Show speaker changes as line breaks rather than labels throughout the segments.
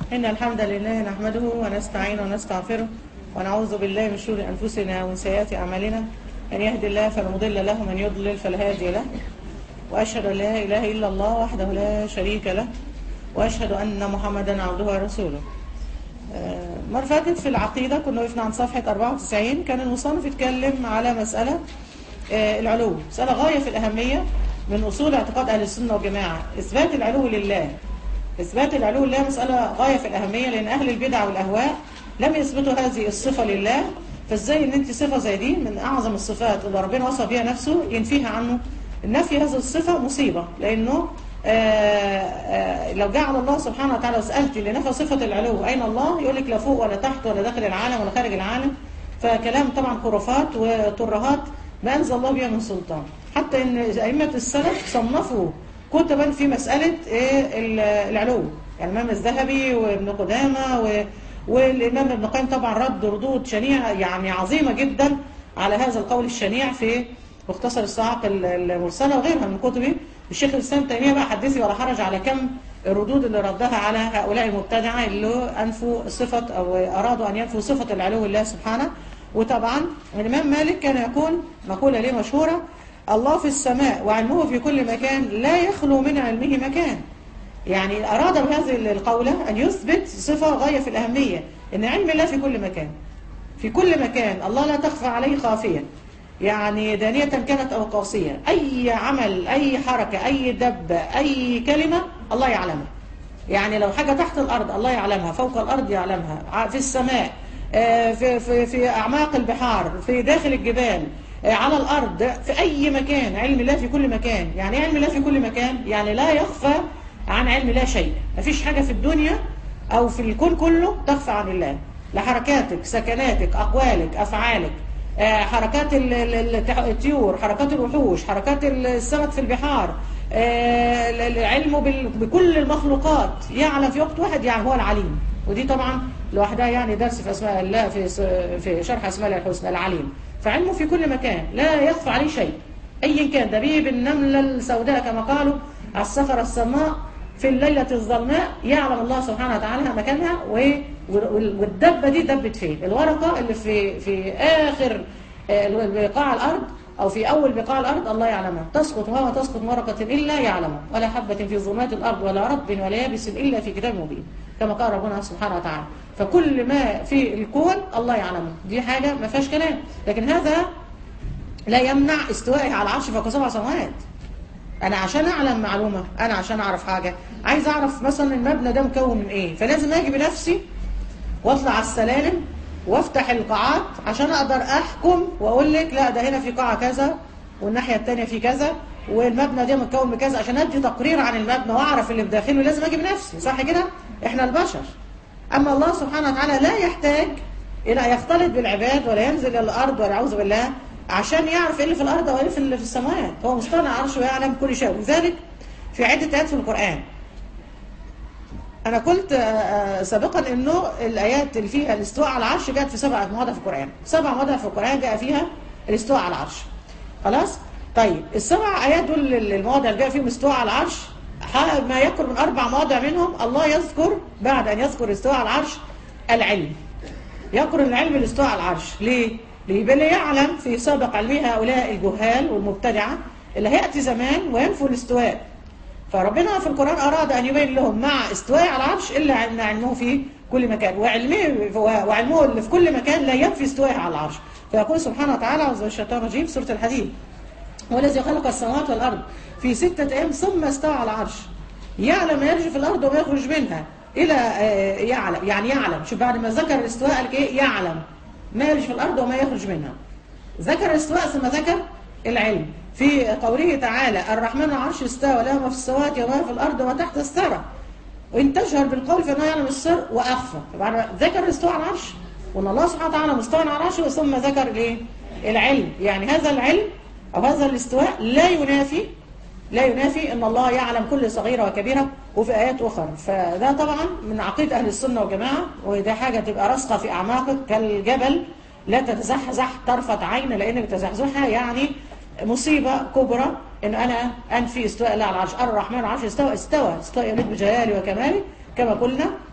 إن الحمد لله نحمده ونستعينه ونستغفره ونعوذ بالله من شرور أنفسنا ومن سيئات أعمالنا من يهد الله فلا مضل له ومن يضلل فلا هادي له وأشهد أن لا إله إلا الله وحده لا شريك له وأشهد أن محمدا عبده ورسوله آه، مرة فاتت في العقيدة كنا وقفنا عن صفحة 94 كان المصنف يتكلم على مسألة آه، العلو مسألة غاية في الأهمية من أصول اعتقاد أهل السنة والجماعة إثبات العلو لله إثبات العلو لله مسألة غاية في الأهمية لأن أهل البدع والأهواء لم يثبتوا هذه الصفة لله فإزاي إن أنت صفة زي دي من أعظم الصفات اللي ربنا وصف بها نفسه ينفيها عنه النفي هذه الصفة مصيبة لأنه آه، آه، لو جعل الله سبحانه وتعالى وسألت لنفى صفة العلو أين الله يقول لك لا فوق ولا تحت ولا داخل العالم ولا خارج العالم فكلام طبعا خرافات وترهات ما أنزل الله بها من سلطان حتى إن أئمة السلف صنفوا كتبا في مسألة إيه ال- العلو يعني الإمام الذهبي وابن قدامة و- والإمام ابن قيم طبعا رد ردود شنيعة يعني عظيمة جدا على هذا القول الشنيع في مختصر الصاعق ال- المرسلة وغيرها من كتبه الشيخ الإسلام تيمية بقى حدثي ولا حرج على كم الردود اللي ردها على هؤلاء المبتدعة اللي أنفوا صفة أو أرادوا أن ينفوا صفة العلو لله سبحانه وطبعا الإمام مالك كان يقول مقولة ليه مشهورة الله في السماء وعلمه في كل مكان لا يخلو من علمه مكان يعني أراد بهذه القولة أن يثبت صفة غاية في الأهمية أن علم الله في كل مكان في كل مكان الله لا تخفى عليه خافية يعني دانية كانت أو قاسية أي عمل أي حركة أي دبة أي كلمة الله يعلمها يعني لو حاجة تحت الأرض الله يعلمها فوق الأرض يعلمها ع- في السماء آه، في, في, في أعماق البحار في داخل الجبال آه، على الأرض في أي مكان علم الله في كل مكان يعني إيه علم الله في كل مكان يعني لا يخفى عن علم الله شيء مفيش حاجة في الدنيا أو في الكون كله تخفى عن الله لحركاتك سكناتك أقوالك أفعالك آه، حركات ال- ال- التح- الطيور حركات الوحوش حركات السمك في البحار آه، ال- العلم بال- بكل المخلوقات يعلم في وقت واحد يعني هو العليم ودي طبعا لوحدها يعني درس في اسماء الله في س- في شرح اسماء الله الحسنى العليم فعلمه في كل مكان لا يخفى عليه شيء ايا كان دبيب النمله السوداء كما قالوا على الصخره السماء في الليلة الظلماء يعلم الله سبحانه وتعالى مكانها و- وال- والدبة دي دبت فين الورقة اللي في في آخر آه، بقاع الأرض أو في أول بقاع الأرض الله يعلمها تسقط وما تسقط ورقة إلا يعلمها ولا حبة في ظلمات الأرض ولا رطب ولا يابس إلا في كتاب مبين كما قال ربنا سبحانه وتعالى فكل ما في الكون الله يعلمه دي حاجة ما فيهاش كلام لكن هذا لا يمنع استوائه على العرش فوق سبع سماوات انا عشان اعلم معلومه انا عشان اعرف حاجه عايز اعرف مثلا المبنى ده مكون من ايه فلازم اجي بنفسي واطلع على السلالم وافتح القاعات عشان اقدر احكم واقول لك لا ده هنا في قاعه كذا والناحيه الثانيه في كذا والمبنى ده متكون من كذا عشان ادي تقرير عن المبنى واعرف اللي بداخله لازم اجي بنفسي صح كده احنا البشر اما الله سبحانه وتعالى لا يحتاج الى يختلط بالعباد ولا ينزل الى الارض ولا اعوذ بالله عشان يعرف ايه اللي في الارض وايه اللي في السماوات هو مستغنى عن عرشه ويعلم كل شيء ولذلك في عده ايات في القران انا قلت آه، آه، سابقا انه الايات اللي فيها الاستواء على العرش جاءت في سبع مواضع في القران سبع مواضع في القران جاء فيها الاستواء على العرش خلاص طيب السبع ايات دول المواضع اللي جاء فيهم استواء على العرش ح- ما يقرب من اربع مواضع منهم الله يذكر بعد ان يذكر الاستواء على العرش العلم يقرن العلم الاستواء على العرش ليه؟ ليبقى يعلم في سابق علمه هؤلاء الجهال والمبتدعة اللي هيأتي زمان وينفوا الاستواء فربنا في القرآن أراد أن يبين لهم مع استواء على العرش إلا أن علمه في كل مكان وعلمه وعلمه اللي في كل مكان لا ينفي استواء على العرش فيقول سبحانه وتعالى أعوذ بالله من الشيطان الرجيم سورة الحديد هو الذي خلق السماوات والأرض في ستة أيام ثم استوى على العرش يعلم ما يرجع في الأرض وما يخرج منها إلى آه، يعلم يعني يعلم شوف بعد ما ذكر الاستواء قال لك إيه يعلم ما يرجع في الأرض وما يخرج منها ذكر الاستواء ثم ذكر العلم في قوله تعالى الرحمن على العرش استوى له ما في السماوات وما في الأرض وما تحت الثرى وإن تجهر بالقول فإنه يعلم السر وأخفى فبعد ذكر الاستواء على العرش وأن الله سبحانه وتعالى مستوى على العرش ثم ذكر الإيه؟ العلم يعني هذا العلم أو هذا الاستواء لا ينافي لا ينافي ان الله يعلم كل صغيره وكبيره وفي ايات اخرى فده طبعا من عقيده اهل السنه والجماعه وده حاجه تبقى راسخه في اعماقك كالجبل لا تتزحزح طرفه عين لان تزحزحها يعني مصيبه كبرى ان انا انفي استواء الله على العرش الرحمن على العرش استوى استوى استوى يليق بجلاله وكماله كما قلنا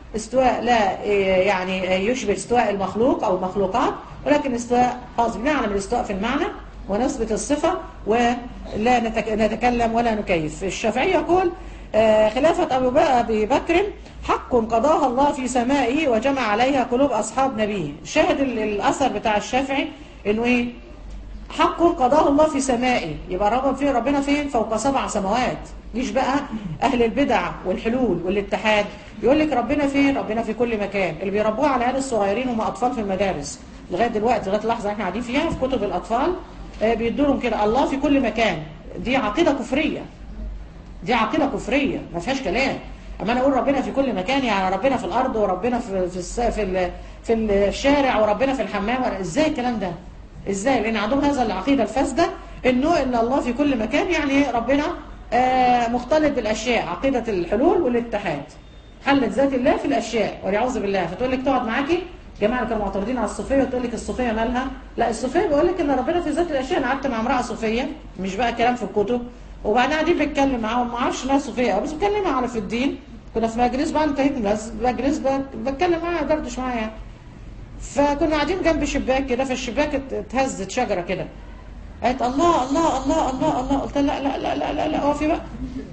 استواء لا إيه، يعني يشبه استواء المخلوق او المخلوقات ولكن استواء خاص بنعلم الاستواء في المعنى ونثبت الصفة ولا نتك- نتكلم ولا نكيف الشافعي يقول آه، خلافة أبو ب- أبي بكر حق قضاها الله في سمائه وجمع عليها قلوب أصحاب نبيه شاهد ال- الأثر بتاع الشافعي إنه إيه حق قضاه الله في سمائه يبقى رغم فين ربنا فين فوق سبع سماوات مش بقى اهل البدع والحلول والاتحاد يقول لك ربنا فين ربنا في كل مكان اللي بيربوه على هذا الصغيرين هم اطفال في المدارس لغايه دلوقتي لغايه اللحظه اللي احنا قاعدين فيها في كتب الاطفال آه، بيدوا لهم كده الله في كل مكان دي عقيده كفريه دي عقيده كفريه ما فيهاش كلام اما انا اقول ربنا في كل مكان يعني ربنا في الارض وربنا في في الس- في, ال- في الشارع وربنا في الحمام ازاي الكلام ده ازاي لان عندهم هذا العقيده الفاسده انه ان الله في كل مكان يعني ربنا آه، مختلط بالاشياء عقيده الحلول والاتحاد حلت ذات الله في الاشياء والعياذ بالله فتقول لك تقعد معاكي جماعه اللي كانوا معترضين على الصوفيه وتقول لك الصوفيه مالها لا الصوفيه بيقول لك ان ربنا في ذات الاشياء انا قعدت مع امراه صوفيه مش بقى كلام في الكتب وبعدين قاعدين بنتكلم معاهم ما اعرفش ناس صوفيه أوي، بس بتكلم على في الدين كنا في مجلس بعد انتهيت من الناس مجلس ب- بتكلم معاها دردش معاها يعني فكنا قاعدين جنب شباك كده فالشباك ات- اتهزت شجره كده قالت الله الله الله الله الله قلت لها لا لا لا لا لا اقفي بقى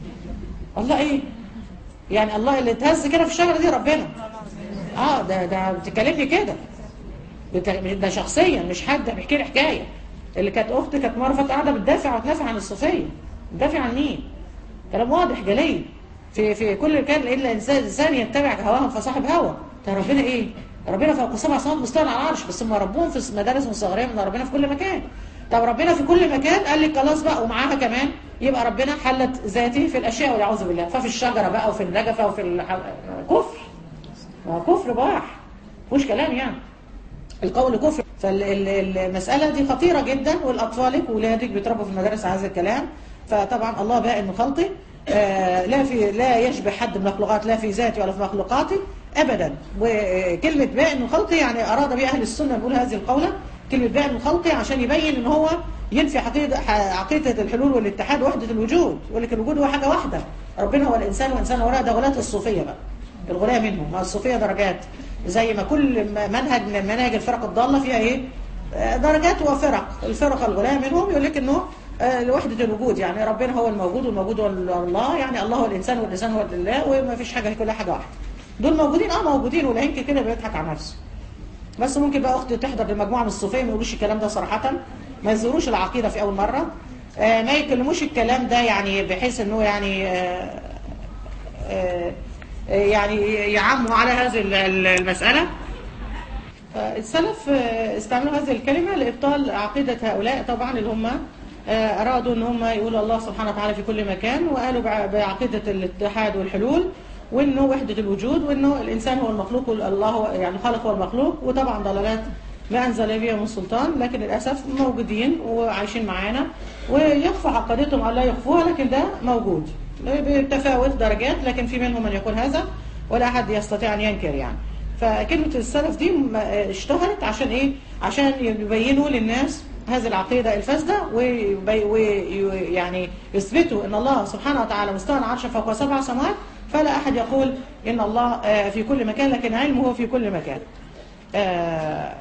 الله ايه يعني الله اللي اتهز كده في الشجره دي ربنا اه ده ده بتكلمني كده بت- ده شخصيا مش حد بيحكي لي حكايه اللي كانت اختي كانت مره فاتت قاعده بتدافع وتنافع عن الصوفيه بتدافع عن مين كلام واضح جلي في في كل كان الا انسان انسان يتبع هواه فصاحب هوى ده ربنا ايه ربنا فوق سبع سماوات مستوى على العرش بس هم ربهم في مدارس مصغريه من ربنا في كل مكان طب ربنا في كل مكان قال لك خلاص بقى ومعاها كمان يبقى ربنا حلت ذاته في الاشياء والعياذ بالله ففي الشجره بقى وفي النجفه وفي الح... كفر ما هو كفر بواح مش كلام يعني القول كفر فالمسألة دي خطيرة جدا والأطفالك وولادك بيتربوا في المدارس على هذا الكلام فطبعا الله بائن من خلقه آه، لا في لا يشبه حد من المخلوقات لا في ذاته ولا في مخلوقاته أبدا وكلمة بائن من خلقه يعني أراد بها أهل السنة نقول هذه القولة كلمة بائن من خلقه عشان يبين إن هو ينفي عقيدة عقيدة الحلول والاتحاد وحدة الوجود يقول لك الوجود هو حاجة واحدة ربنا هو الإنسان والإنسان هو ده غلاة الصوفية بقى الغلاة منهم ما الصوفية درجات زي ما كل منهج من مناهج الفرق الضالة فيها ايه آه، درجات وفرق الفرق الغلاة منهم يقول لك انه آه، لوحدة الوجود يعني ربنا هو الموجود والموجود هو الله يعني الله هو الانسان والانسان هو الله وما فيش حاجة هي كلها حاجة واحدة دول موجودين اه موجودين ولا يمكن كده بيضحك على نفسه بس ممكن بقى اختي تحضر لمجموعه من الصوفيه ما يقولوش الكلام ده صراحه ما يزوروش العقيده في اول مره آه، ما يكلموش الكلام ده يعني بحيث انه يعني آه، آه، آه، يعني يعموا على هذه ال- ال- المساله آه، السلف آه، استعملوا هذه الكلمة لإبطال عقيدة هؤلاء طبعا اللي هم آه، أرادوا أن هم يقولوا الله سبحانه وتعالى في كل مكان وقالوا بع- بعقيدة الاتحاد والحلول وأنه وحدة الوجود وأنه الإنسان هو المخلوق والله هو يعني خالق هو المخلوق وطبعا ضلالات ما أنزل بها من سلطان لكن للأسف موجودين وعايشين معانا ويخفى عقيدتهم أو لا يخفوها لكن ده موجود بتفاوت درجات لكن في منهم من يقول هذا ولا أحد يستطيع أن ينكر يعني فكلمة السلف دي م- اشتهرت عشان ايه عشان يبينوا للناس هذه العقيدة الفاسدة ويعني يثبتوا ان الله سبحانه وتعالى مستوى العرش فوق سبع سماوات فلا احد يقول ان الله آه، في كل مكان لكن علمه في كل مكان آه،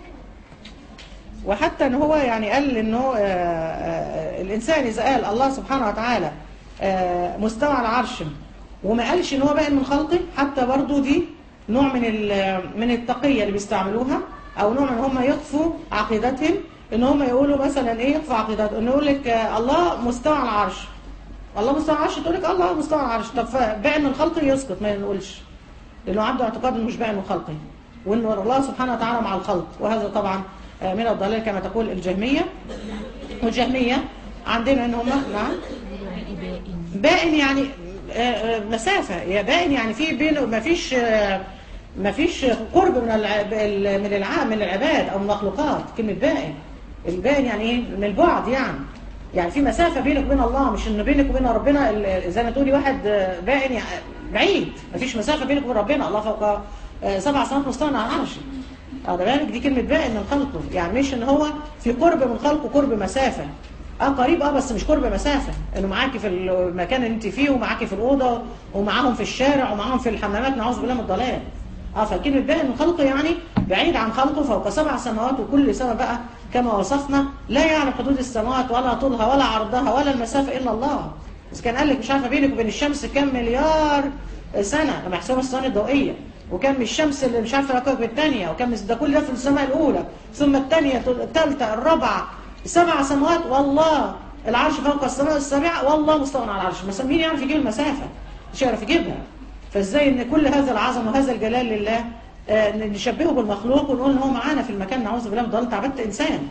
وحتى ان هو يعني قال انه آه، آه، الانسان اذا قال الله سبحانه وتعالى آه، مستوى على العرش وما قالش ان هو باين من خلقه حتى برضو دي نوع من ال- من التقيه اللي بيستعملوها او نوع من هم يخفوا عقيدتهم ان هم يقولوا مثلا ايه يخفوا عقيدتهم انه يقول لك آه، الله مستوى على العرش الله مستوى على العرش تقول لك الله مستوى على العرش طب باين من خلقه يسكت ما نقولش لانه عنده اعتقاد انه مش باين من خلقه وان الله سبحانه وتعالى مع الخلق وهذا طبعا آه، من الضلال كما تقول الجهميه والجهميه عندنا ان هم نعم بائن يعني آه، آه، مسافة يا بائن يعني في بينه ما فيش آه، ما فيش قرب من الع- ال- من الع- من العباد او من المخلوقات كلمة بائن البائن يعني ايه من البعد يعني يعني في مسافة بينك وبين الله مش ان بينك وبين ربنا ال- زي ما تقولي واحد آه، بائن يعني بعيد ما فيش مسافة بينك وبين ربنا الله فوق آه، سبع سنوات مستوى على العرش هذا بالك دي كلمة بائن من خلقه يعني مش ان هو في قرب من خلقه قرب مسافة اه قريب اه بس مش قرب مسافه انه معاكي في المكان اللي انت فيه ومعاكي في الاوضه ومعاهم في الشارع ومعاهم في الحمامات نعوذ بالله من الضلال اه فكلمه باين من خلقه يعني بعيد عن خلقه فوق سبع سماوات وكل سماء بقى كما وصفنا لا يعلم حدود السماوات ولا طولها ولا عرضها ولا المسافه الا الله بس كان قال لك مش عارفه بينك وبين الشمس كام مليار سنه لما يحسبوا الثواني الضوئيه وكم من الشمس اللي مش عارفه الكوكب الثانيه وكم ده كل ده في السماء الاولى ثم الثانيه الثالثه الرابعه سبع سماوات والله العرش فوق السماء السابعه والله مستوى على العرش بس مين يعرف يجيب المسافه مش يعرف يجيبها فازاي ان كل هذا العظمه وهذا الجلال لله آه نشبهه بالمخلوق ونقول ان هو معانا في المكان نعوذ بالله من ضلال عبدت انسان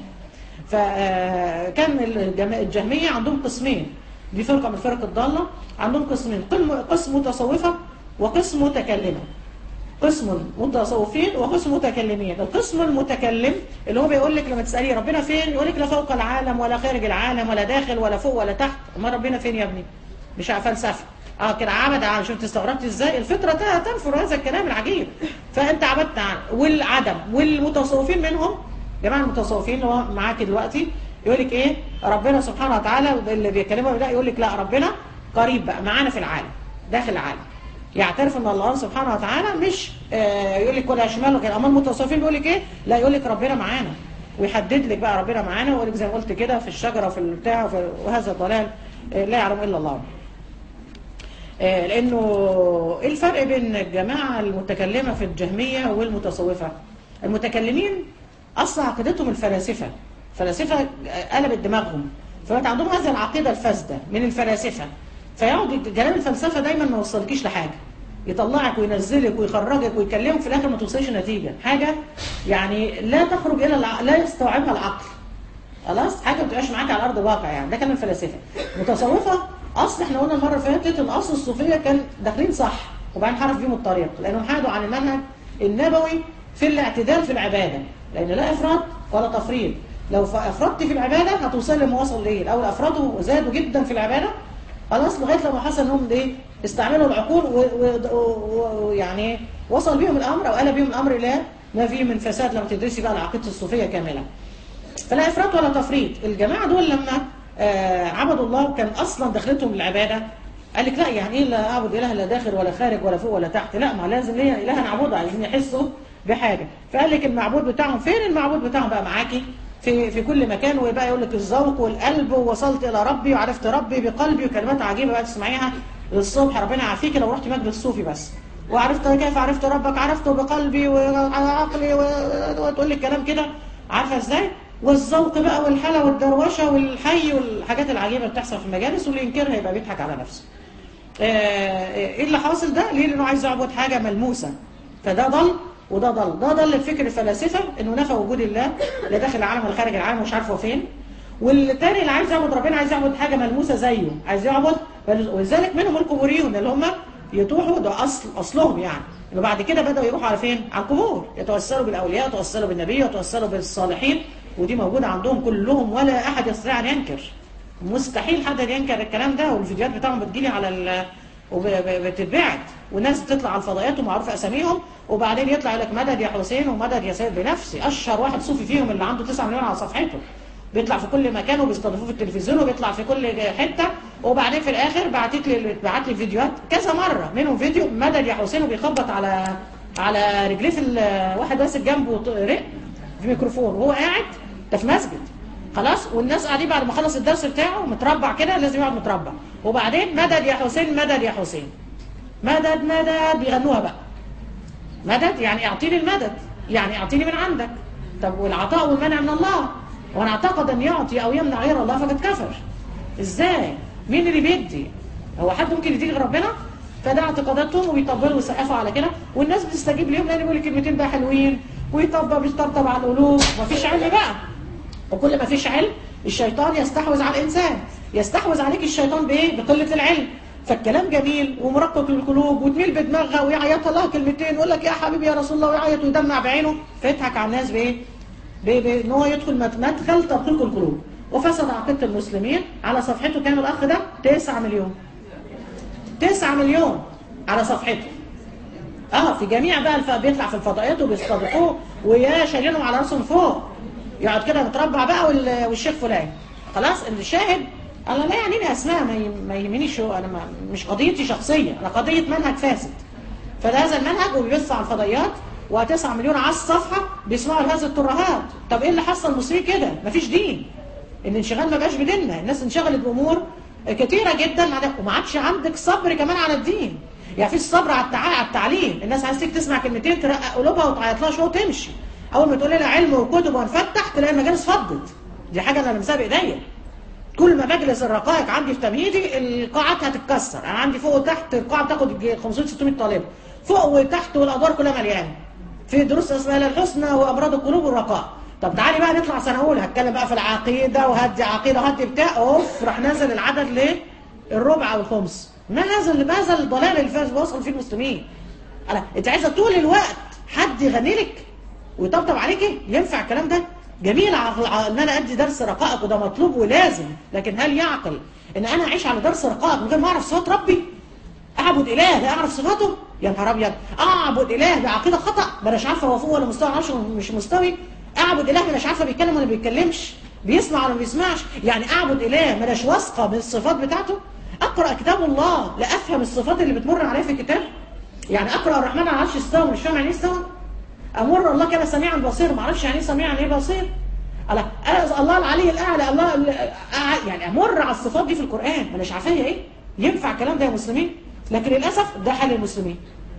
فكان الجهميه عندهم قسمين دي فرقه من الفرق الضاله عندهم قسمين قسم متصوفه وقسم متكلمه قسم متصوفين وقسم متكلمين القسم المتكلم اللي هو بيقول لك لما تساليه ربنا فين يقول لك لا فوق العالم ولا خارج العالم ولا داخل ولا فوق ولا تحت امال ربنا فين يا ابني مش فلسفه اه كده عبد عن شفت استغربت ازاي الفطره تنفر هذا الكلام العجيب فانت عبدت عن والعدم والمتصوفين منهم جماعه المتصوفين اللي هو معاك دلوقتي يقول لك ايه ربنا سبحانه وتعالى اللي بيكلمه ده يقول لك لا ربنا قريب بقى معانا في العالم داخل العالم يعترف ان الله سبحانه وتعالى مش آه يقول لك ولا شمال وكده اما المتصوفين بيقول لك ايه لا يقول لك ربنا معانا ويحدد لك بقى ربنا معانا ويقول لك زي ما قلت كده في الشجره وفي البتاع وهذا الضلال آه لا يعلم الا الله آه لانه ايه الفرق بين الجماعه المتكلمه في الجهميه والمتصوفه المتكلمين اصلا عقيدتهم الفلاسفه فلاسفه قلبت دماغهم فبقت عندهم هذه العقيده الفاسده من الفلاسفه فيقعد كلام الفلسفه دايما ما يوصلكيش لحاجه يطلعك وينزلك ويخرجك ويكلمك في الاخر ما توصلش نتيجه حاجه يعني لا تخرج الى الع... لا يستوعبها العقل خلاص حاجه ما بتبقاش معاك على ارض الواقع يعني ده كلام الفلاسفه متصوفه اصل احنا قلنا المره اللي فاتت ان اصل الصوفيه كان داخلين صح وبعدين حرف بيهم الطريق لانهم حادوا عن المنهج النبوي في الاعتدال في العباده لان لا افراط ولا تفريط لو افرطت في العباده هتوصل لما وصل ليه الاول افرطوا وزادوا جدا في العباده خلاص لغايه لما حصل انهم ايه استعملوا العقول ويعني وصل بيهم الامر او قلب بيهم الامر الى ما فيه من فساد لما تدرسي بقى العقيده الصوفيه كامله فلا افراط ولا تفريط الجماعه دول لما آه عبدوا الله كان اصلا دخلتهم العباده قال لك لا يعني ايه لا اعبد اله لا داخل ولا خارج ولا فوق ولا تحت لا ما لازم ليا اله نعبده عايزين يحسوا بحاجه فقال لك المعبود بتاعهم فين المعبود بتاعهم بقى معاكي في في كل مكان ويبقى يقول لك الذوق والقلب ووصلت الى ربي وعرفت ربي بقلبي وكلمات عجيبه بقى تسمعيها للصبح ربنا يعافيك لو رحت مجلس الصوفي بس وعرفت كيف عرفت ربك عرفته بقلبي وعقلي وتقول لي الكلام كده عارفه ازاي والذوق بقى والحلا والدروشه والحي والحاجات العجيبه اللي بتحصل في المجالس واللي ينكرها يبقى بيضحك على نفسه ايه اللي حاصل ده ليه لانه عايز يعبد حاجه ملموسه فده ضل وده ضل ده ضل بفكر الفلاسفه انه نفى وجود الله لا داخل العالم ولا خارج العالم مش عارف هو فين والتاني اللي عايز يعبد ربنا عايز يعبد حاجه ملموسه زيه عايز يعبد ولذلك منهم القبوريون اللي هم يطوحوا ده اصل اصلهم يعني انه بعد كده بداوا يروحوا على فين على القبور يتوسلوا بالاولياء يتوسلوا بالنبي يتوسلوا بالصالحين ودي موجوده عندهم كلهم ولا احد يستطيع ان ينكر مستحيل حد ينكر الكلام ده والفيديوهات بتاعهم بتجيلي على ال وبتتبعت والناس بتطلع على الفضائيات ومعروف اساميهم وبعدين يطلع لك مدد يا حسين ومدد يا سيد بنفسي اشهر واحد صوفي فيهم اللي عنده 9 مليون على صفحته بيطلع في كل مكان وبيستضيفوه في التلفزيون وبيطلع في كل حته وبعدين في الاخر بعتت لي بعت لي فيديوهات كذا مره منهم فيديو مدد يا حسين وبيخبط على على رجليه في واحد ماسك جنبه رق في ميكروفون وهو قاعد ده في مسجد خلاص والناس قاعدين بعد ما خلص الدرس بتاعه متربع كده لازم يقعد متربع وبعدين مدد يا حسين مدد يا حسين مدد مدد بيغنوها بقى مدد يعني اعطيني المدد يعني اعطيني من عندك طب والعطاء والمنع من الله وانا اعتقد ان يعطي او يمنع غير الله فقد كفر ازاي مين اللي بيدي هو حد ممكن يديك غير ربنا فده اعتقاداتهم وبيطبلوا ويسقفوا على كده والناس بتستجيب ليهم لان بيقولوا كلمتين بقى حلوين ويطبل بيطبطب على القلوب مفيش علم بقى وكل ما فيش علم الشيطان يستحوذ على الانسان يستحوذ عليك الشيطان بايه بقله العلم فالكلام جميل ومرقق للقلوب وتميل بدماغها ويعيط لها كلمتين يقول لك يا حبيبي يا رسول الله ويعيط ويدمع بعينه فيضحك على الناس بايه؟ بان هو يدخل مدخل تدقيق القلوب وفسد عقيده المسلمين على صفحته كام الاخ ده؟ 9 مليون 9 مليون على صفحته اه في جميع بقى الف... بيطلع في الفضائيات وبيستضيفوه ويا شايلينهم على راسهم فوق يقعد كده متربع بقى وال... والشيخ فلان خلاص الشاهد انا لا يعنيني اسماء ما ي- ما يهمنيش شو انا ما مش قضيتي شخصيه انا قضيه منهج فاسد فده هذا المنهج وبيبث على الفضائيات و9 مليون على الصفحه بيسمعوا هذه الترهات طب ايه اللي حصل المصريين كده مفيش دين الانشغال ما بقاش بديننا الناس انشغلت بامور كتيره جدا عن- وما عادش عندك صبر كمان على الدين يعني في الصبر على التع- على التعليم الناس عايز تيجي تسمع كلمتين ترقق قلوبها وتعيط لها شويه وتمشي اول ما تقول لها علم وكتب وهنفتح تلاقي المجالس فضت دي حاجه انا لمسها بايديا كل ما مجلس الرقائق عندي في تمهيدي القاعات هتتكسر انا عندي فوق وتحت القاعه بتاخد يجي 500 600 طالب فوق وتحت والادوار كلها مليانه في دروس اسماء الله الحسنى وامراض القلوب والرقائق طب تعالي بقى نطلع سنه اولى هتكلم بقى في العقيده وهدي عقيده وهدي بتاع اوف راح نازل العدد ليه الربع او الخمس ما هذا اللي ماذا الضلال اللي فاز وصل فيه المسلمين أنا انت عايزه طول الوقت حد يغني لك ويطبطب عليكي ينفع الكلام ده جميل عقل ع- ان انا ادي درس رقائق وده مطلوب ولازم لكن هل يعقل ان انا اعيش على درس رقائق من غير ما اعرف صفات ربي اعبد اله لا اعرف صفاته يا نهار ابيض اعبد اله بعقيده خطا ما اناش عارفه هو فوق ولا مستوى عارفه مش مستوي اعبد اله ما اناش عارفه بيتكلم ولا بيتكلمش بيسمع ولا ما بيسمعش يعني اعبد اله ما اناش واثقه من الصفات بتاعته اقرا كتاب الله لا افهم الصفات اللي بتمر عليا في الكتاب يعني اقرا الرحمن على العرش استوى مش فاهم يعني ايه استوى امر الله كان سميعا بصير ما اعرفش يعني ايه سميعا ايه بصير الله أنا- الله العلي الاعلى الله ال- أع- يعني امر على الصفات دي في القران ما اناش عارفاها ايه ينفع الكلام ده يا مسلمين لكن للاسف ده حال المسلمين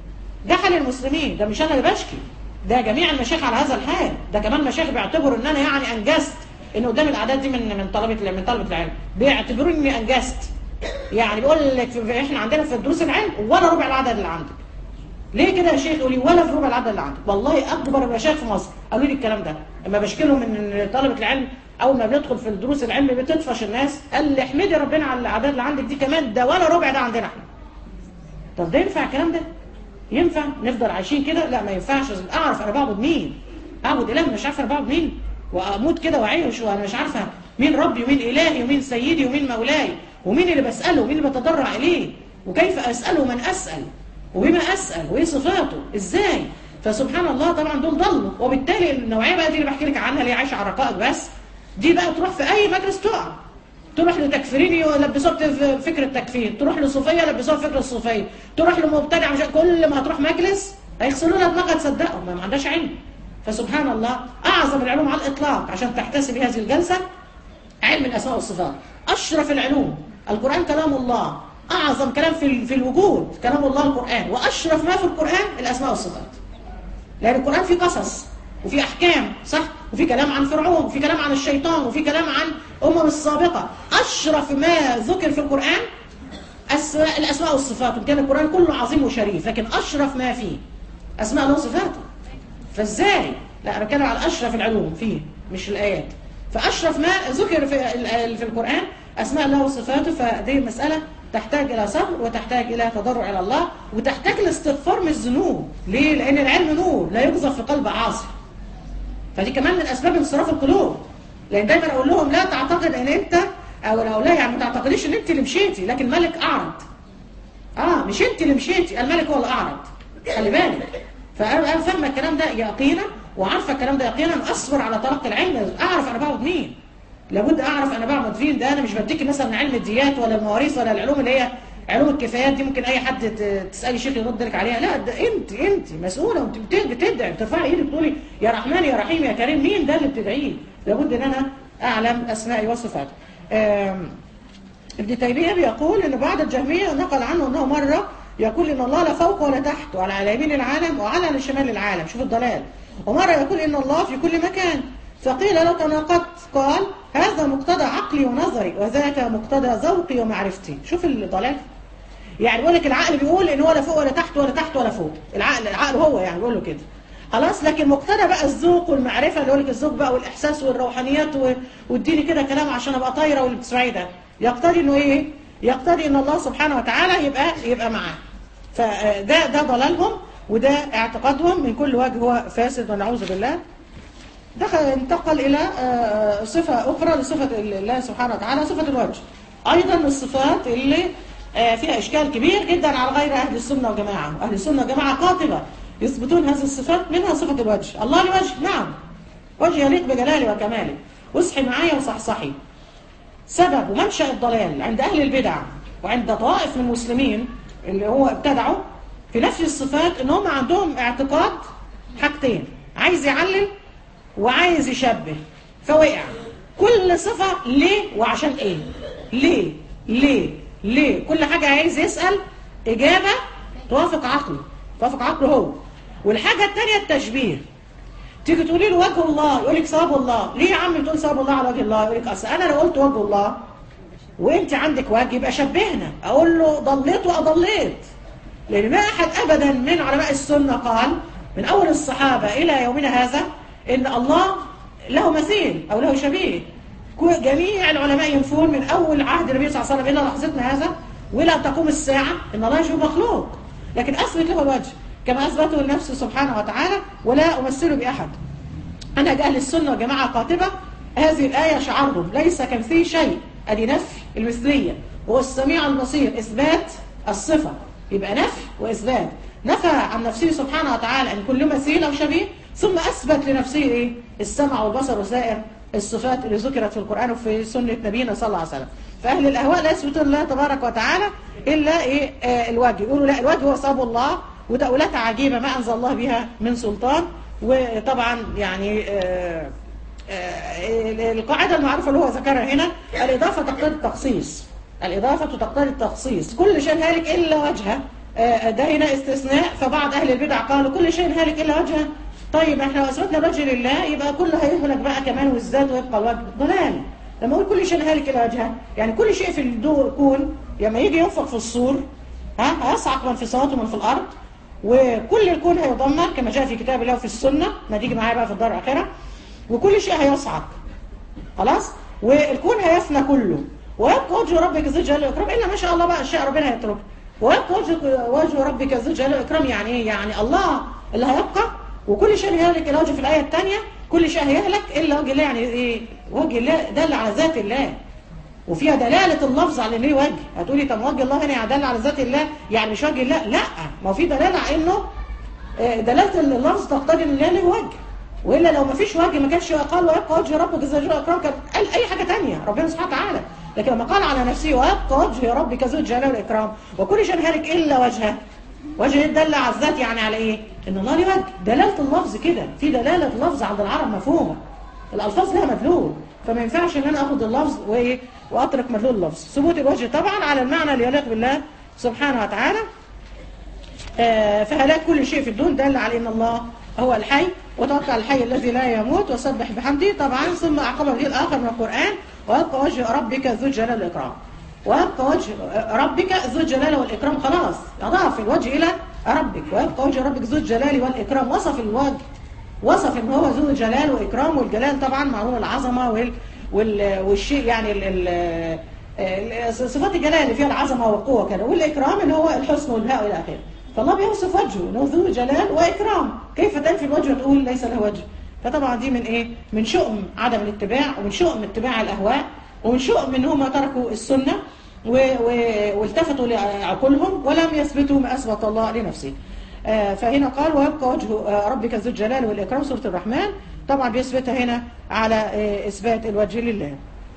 ده حال المسلمين ده مش انا اللي بشكي ده جميع المشايخ على هذا الحال ده كمان مشايخ بيعتبروا ان انا يعني انجزت ان قدام الاعداد دي من من طلبه من طلبه العلم بيعتبروني اني انجزت يعني بيقول لك في- احنا عندنا في دروس العلم ولا ربع العدد اللي عندك ليه كده يا شيخ يقول لي ولا في ربع العدد اللي عندك والله اكبر المشايخ في مصر قالوا لي الكلام ده اما بشكي لهم ان طلبه العلم اول ما بندخل في الدروس العلم بتطفش الناس قال لي احمدي ربنا على الاعداد اللي عندك دي كمان ده ولا ربع ده عندنا احنا طب ده ينفع الكلام ده ينفع نفضل عايشين كده لا ما ينفعش لازم اعرف انا بعبد مين اعبد اله مش عارفه انا بعبد مين واموت كده واعيش وانا مش عارفه مين ربي ومين الهي ومين سيدي ومين مولاي ومين اللي بساله ومين اللي بتضرع اليه وكيف اساله من اسال وبما اسال وايه صفاته ازاي فسبحان الله طبعا دول ضلوا وبالتالي النوعيه بقى دي اللي بحكي لك عنها اللي هي عايشه على الرقائق بس دي بقى تروح في اي مجلس تقع تروح لتكفيرين يلبسوها بت- فكرة تكفير تروح لصوفية يلبسوها فكرة الصوفية تروح لمبتدع مش كل ما هتروح مجلس هيغسلوا لها دماغها تصدقهم ما ما عندهاش علم فسبحان الله أعظم العلوم على الإطلاق عشان تحتسبي هذه الجلسة علم الأسماء والصفات أشرف العلوم القرآن كلام الله أعظم كلام في ال- في الوجود كلام الله القرآن وأشرف ما في القرآن الأسماء والصفات لأن القرآن فيه قصص وفي أحكام صح وفي كلام عن فرعون وفي كلام عن الشيطان وفي كلام عن أمم السابقة أشرف ما ذكر في القرآن أسماء الأسماء والصفات وكان القرآن كله عظيم وشريف لكن أشرف ما فيه أسماء الله وصفاته فازاي لا انا بتكلم على اشرف العلوم فيه مش الايات فاشرف ما ذكر في ال- في القران اسماء الله وصفاته فدي مساله تحتاج الى صبر وتحتاج الى تضرع الى الله وتحتاج لاستغفار من الذنوب ليه لان العلم نور لا يقذف في قلب عاصي فدي كمان من اسباب انصراف القلوب لان دايما اقول لهم لا تعتقد ان انت او لو لا يعني ما تعتقديش ان انت اللي مشيتي لكن الملك اعرض اه مش انت اللي مشيتي الملك هو اللي اعرض خلي بالك فانا أنا فاهمه الكلام ده يقينا وعارفه الكلام ده يقينا اصبر على تلقي العلم اعرف انا بعبد مين لابد اعرف انا بعبد مين ده انا مش بديك مثلا علم الديات ولا المواريث ولا العلوم اللي هي علوم الكفايات دي ممكن اي حد ت- تسالي شيخ يرد لك عليها لا ده انت انت مسؤوله وانت بت- بتدعي بترفعي ايدك تقولي يا رحمن يا رحيم يا كريم مين ده اللي بتدعيه لابد ان انا اعلم اسمائي وصفاتي آم، ابن تيمية بيقول ان بعض الجهمية نقل عنه انه مرة يقول ان الله لا فوق ولا تحت وعلى على يمين العالم وعلى على شمال العالم شوف الضلال ومرة يقول ان الله في كل مكان فقيل له تناقضت قال هذا مقتضى عقلي ونظري وذاك مقتضى ذوقي ومعرفتي شوف الضلال يعني بيقول لك العقل بيقول ان هو لا فوق ولا تحت ولا تحت ولا فوق العقل العقل هو يعني بيقول له كده خلاص لكن مقتضى بقى الذوق والمعرفه اللي يقول لك الذوق بقى والاحساس والروحانيات و- واديني كده كلام عشان ابقى طايره واللي بتسمعيه ده يقتضي انه ايه؟ يقتضي ان الله سبحانه وتعالى يبقى يبقى معاه فده ده ضلالهم وده اعتقادهم من كل وجه هو فاسد ونعوذ بالله دخل انتقل إلى آه، صفة أخرى لصفة الله سبحانه وتعالى صفة الوجه أيضا من الصفات اللي آه، فيها إشكال كبير جدا على غير أهل السنة والجماعة أهل السنة والجماعة قاطبة يثبتون هذه الصفات منها صفة الوجه الله له وجه نعم وجه يليق بجلاله وكماله واصحي معايا وصحصحي سبب ومنشأ الضلال عند أهل البدع وعند طوائف من المسلمين اللي هو ابتدعوا في نفي الصفات ان هم عندهم اعتقاد حاجتين عايز يعلم وعايز يشبه فوقع كل صفة ليه وعشان ايه ليه ليه ليه كل حاجة عايز يسأل إجابة توافق عقله توافق عقله هو والحاجة التانية التشبيه تيجي تقولي له وجه الله يقول لك ثواب الله ليه يا عم تقول ثواب الله على وجه الله يقول لك اصل انا لو قلت وجه الله وانت عندك وجه يبقى شبهنا اقول له ضليت واضليت لان ما احد ابدا من علماء السنه قال من اول الصحابه الى يومنا هذا ان الله له مثيل او له شبيه جميع العلماء ينفون من اول عهد النبي صلى الله عليه وسلم الى لحظتنا هذا والى ان تقوم الساعه ان الله يشبه مخلوق لكن اثبت له الوجه كما اثبته لنفسه سبحانه وتعالى ولا امثله باحد انا اهل السنه وجماعه قاطبه هذه الايه شعارهم ليس كمثله شيء ادي نفي المثليه هو السميع البصير اثبات الصفه يبقى نفي واثبات نفى عن نفسه سبحانه وتعالى ان كل مثيل او شبيه ثم اثبت لنفسه ايه السمع والبصر وسائر الصفات اللي ذكرت في القران وفي سنه نبينا صلى الله عليه وسلم فاهل الاهواء لا يثبتون الله تبارك وتعالى الا ايه آه الوجه يقولوا لا الوجه هو صاب الله وتأويلات عجيبه ما انزل الله بها من سلطان وطبعا يعني آه آه القاعده المعروفه اللي هو ذكرها هنا الاضافه تقتضي التخصيص الاضافه تقتضي التخصيص كل شيء هالك الا وجهه آه ده هنا استثناء فبعض اهل البدع قالوا كل شيء هالك الا وجهه طيب احنا لو اثبتنا الوجه لله يبقى كله هيهلك بقى كمان والزاد ويبقى الوجه ضلال لما اقول كل شيء هالك الا وجهه يعني كل شيء في الكون لما يجي ينفخ في الصور ها هيصعق من في السماوات ومن في الارض وكل الكون هيدمر كما جاء في كتاب الله وفي السنه ما تيجي معايا بقى في الدار الاخره وكل شيء هيصعق خلاص والكون هيفنى كله ويبقى وجه ربك ذو الجلال والاكرام الا ما شاء الله بقى اشياء ربنا هيتركها ويبقى وجه وجه ربك ذو الجلال والاكرام يعني ايه يعني الله اللي هيبقى وكل شيء هيهلك الوجه في الايه الثانيه كل شيء هيهلك الا وجه الله يعني ايه وجه الله دل على ذات الله وفيها دلالة اللفظ على ان ليه وجه هتقولي طب وجه الله هنا يدل على ذات الله يعني مش وجه الله لا ما هو في دلالة على انه دلالة اللفظ تقتضي ان له وجه والا لو ما فيش وجه ما كانش قال ويبقى وجه ربك ذو الجلال والاكرام كان قال اي حاجه ثانيه ربنا سبحانه وتعالى لكن لما قال على نفسه ويبقى وجه ربك ذو الجلال والاكرام وكل شيء هالك الا وجهه وجه دل على الذات يعني على ايه ان الله له وجه دلاله اللفظ كده في دلاله لفظ عند العرب مفهومه الالفاظ لها مدلول فما ينفعش ان انا اخد اللفظ وايه واترك مدلول اللفظ ثبوت الوجه طبعا على المعنى اللي يليق بالله سبحانه وتعالى آه فهلاك كل شيء في الدون دل على ان الله هو الحي وتوكل الحي الذي لا يموت وسبح بحمده طبعا ثم اعقب به الاخر من القران ويبقى وجه ربك ذو الجلال والاكرام ويبقى وجه ربك ذو الجلال والاكرام خلاص اضاف الوجه الى ربك ويبقى وجه ربك ذو الجلال والاكرام وصف الوجه وصف ان هو ذو الجلال واكرام والجلال طبعا معروف العظمه وال وال والشيء يعني ال ال صفات الجلال اللي فيها العظمه والقوه كده والاكرام اللي هو الحسن والبهاء والى اخره فالله بيوصف وجهه انه ذو جلال واكرام كيف تنفي الوجه وتقول ليس له وجه فطبعا دي من ايه من شؤم عدم الاتباع ومن شؤم اتباع الاهواء ومن شؤم ان هم تركوا السنه و... و... والتفتوا لعقولهم ولم يثبتوا ما اثبت الله لنفسه آه فهنا قال ويبقى وجه آه ربك ذو الجلال والاكرام سوره الرحمن طبعا بيثبتها هنا على آه اثبات الوجه لله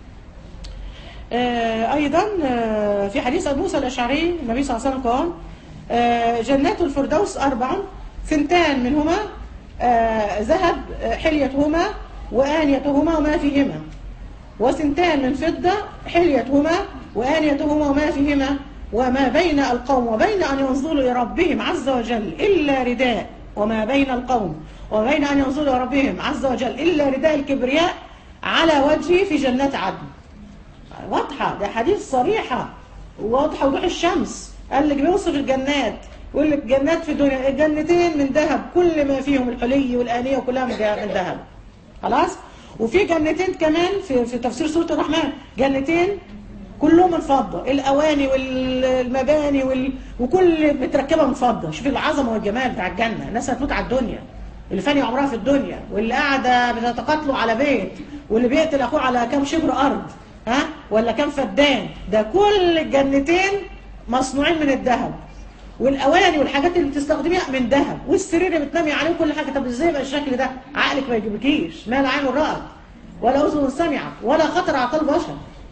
ايضا في حديث ابو موسى الاشعري النبي صلى الله عليه وسلم قال جنات الفردوس أربع ثنتان منهما ذهب حليتهما وآنيتهما وما فيهما وثنتان من فضة حليتهما وآنيتهما وما فيهما وما بين القوم وبين أن ينظروا إلى ربهم عز وجل إلا رداء وما بين القوم وبين أن ينظروا إلى ربهم عز وجل إلا رداء الكبرياء على وجهه في جنات عدن واضحة ده حديث صريحة واضحة وضوح الشمس قال لك بيوصف الجنات يقول لك جنات في الدنيا الجنتين من ذهب كل ما فيهم الحلي والآنية وكلها من ذهب خلاص وفي جنتين كمان في, في تفسير سورة الرحمن جنتين كلهم من فضة الأواني والمباني وال... وكل متركبة من فضة شوف العظمة والجمال بتاع الجنة الناس هتموت على الدنيا اللي فاني عمرها في الدنيا واللي قاعدة بتتقاتلوا على بيت واللي بيقتل أخوه على كام شبر أرض ها ولا كام فدان ده كل الجنتين مصنوعين من الذهب والاواني والحاجات اللي بتستخدميها من ذهب والسرير اللي بتنامي عليه وكل حاجه طب ازاي يبقى الشكل ده عقلك ما يجيبكيش ما لا عين رأت ولا اذن سمعت ولا خطر على قلب بشر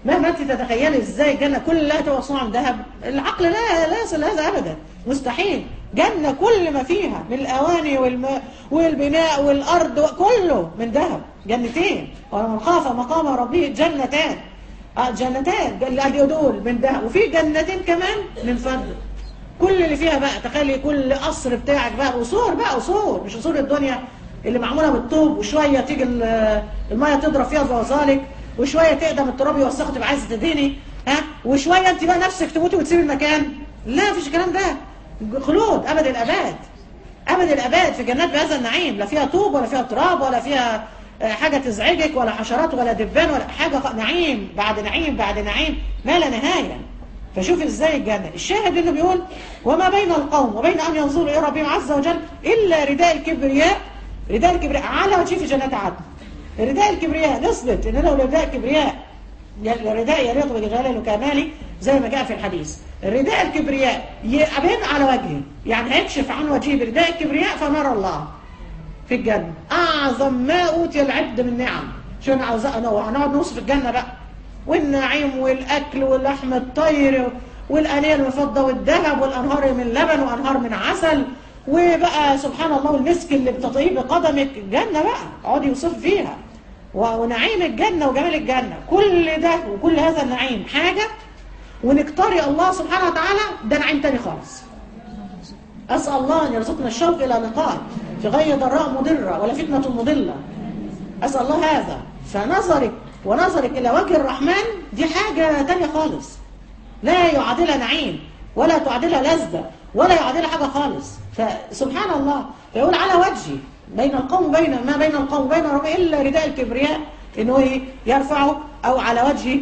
مهما انت تتخيلي ازاي الجنه كلها تبقى مصنوعه من ذهب العقل لا لا يصل هذا ابدا مستحيل جنه كل ما فيها من الاواني والماء والبناء والارض كله من ذهب جنتين ومن خاف مقام ربه جنتان اه جنتان اللي دول من ذهب وفي جنتين كمان من فضه كل اللي فيها بقى تخلي كل قصر بتاعك بقى قصور بقى قصور مش قصور الدنيا اللي معموله بالطوب وشويه تيجي ال- الميه تضرب فيها زوازالك وشويه تقدم التراب يوسخه تبقى عايزه تدهني ها وشويه انت بقى نفسك تموتي وتسيبي المكان لا مفيش الكلام ده خلود ابد الاباد ابد الاباد في جنات بهذا النعيم لا فيها طوب ولا فيها تراب ولا فيها آه، حاجه تزعجك ولا حشرات ولا دبان ولا حاجه خ- نعيم بعد نعيم بعد نعيم ما لا نهايه فشوف ازاي الجنة الشاهد انه بيقول وما بين القوم وبين ان ينظروا الى ربهم عز وجل الا رداء الكبرياء رداء الكبرياء على وجهه في جنات عدن رداء الكبرياء نثبت ان له رداء كبرياء الرداء يليق بجلاله وكماله زي ما جاء في الحديث الرداء الكبرياء يبين على وجهه يعني هيكشف عن وجهه برداء الكبرياء فنرى الله في الجنة أعظم ما أوتي العبد من نعم شو أنا عاوز أنا وهنقعد نوصف الجنة بقى والنعيم والأكل واللحم الطير والأنية المفضة والذهب والأنهار من لبن وأنهار من عسل وبقى سبحان الله والمسك اللي بتطيب بقدمك الجنة بقى اقعدي يوصف فيها و- ونعيم الجنة وجمال الجنة كل ده وكل هذا النعيم حاجة ونكتري الله سبحانه وتعالى ده نعيم تاني خالص أسأل الله أن يرزقنا الشوق إلى لقاء في غير ضراء مضرة ولا فتنة مضلة أسأل الله هذا فنظرك ونظرك إلى وجه الرحمن دي حاجة تانية خالص لا يعادلها نعيم ولا تعادلها لذة ولا يعادلها حاجة خالص فسبحان الله فيقول على وجهي بين القوم وبين ما بين القوم وبين ربي إلا رداء الكبرياء إنه إيه يرفعه أو على وجهه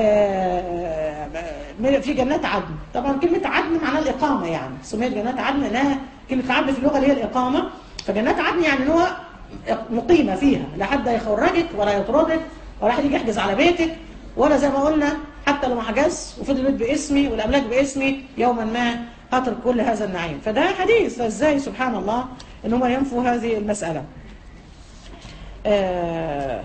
آه، آه، في جنات عدن طبعا كلمة عدن معناها الإقامة يعني سميت جنات عدن لأنها كلمة عدن في اللغة اللي هي الإقامة فجنات عدن يعني إن هو مقيمة فيها لا حد يخرجك ولا يطردك ولا حد يجي يحجز على بيتك ولا زي ما قلنا حتى لو ما حجز وفضل البيت باسمي والاملاك باسمي يوما ما هترك كل هذا النعيم فده حديث فازاي سبحان الله ان هم ينفوا هذه المسألة آه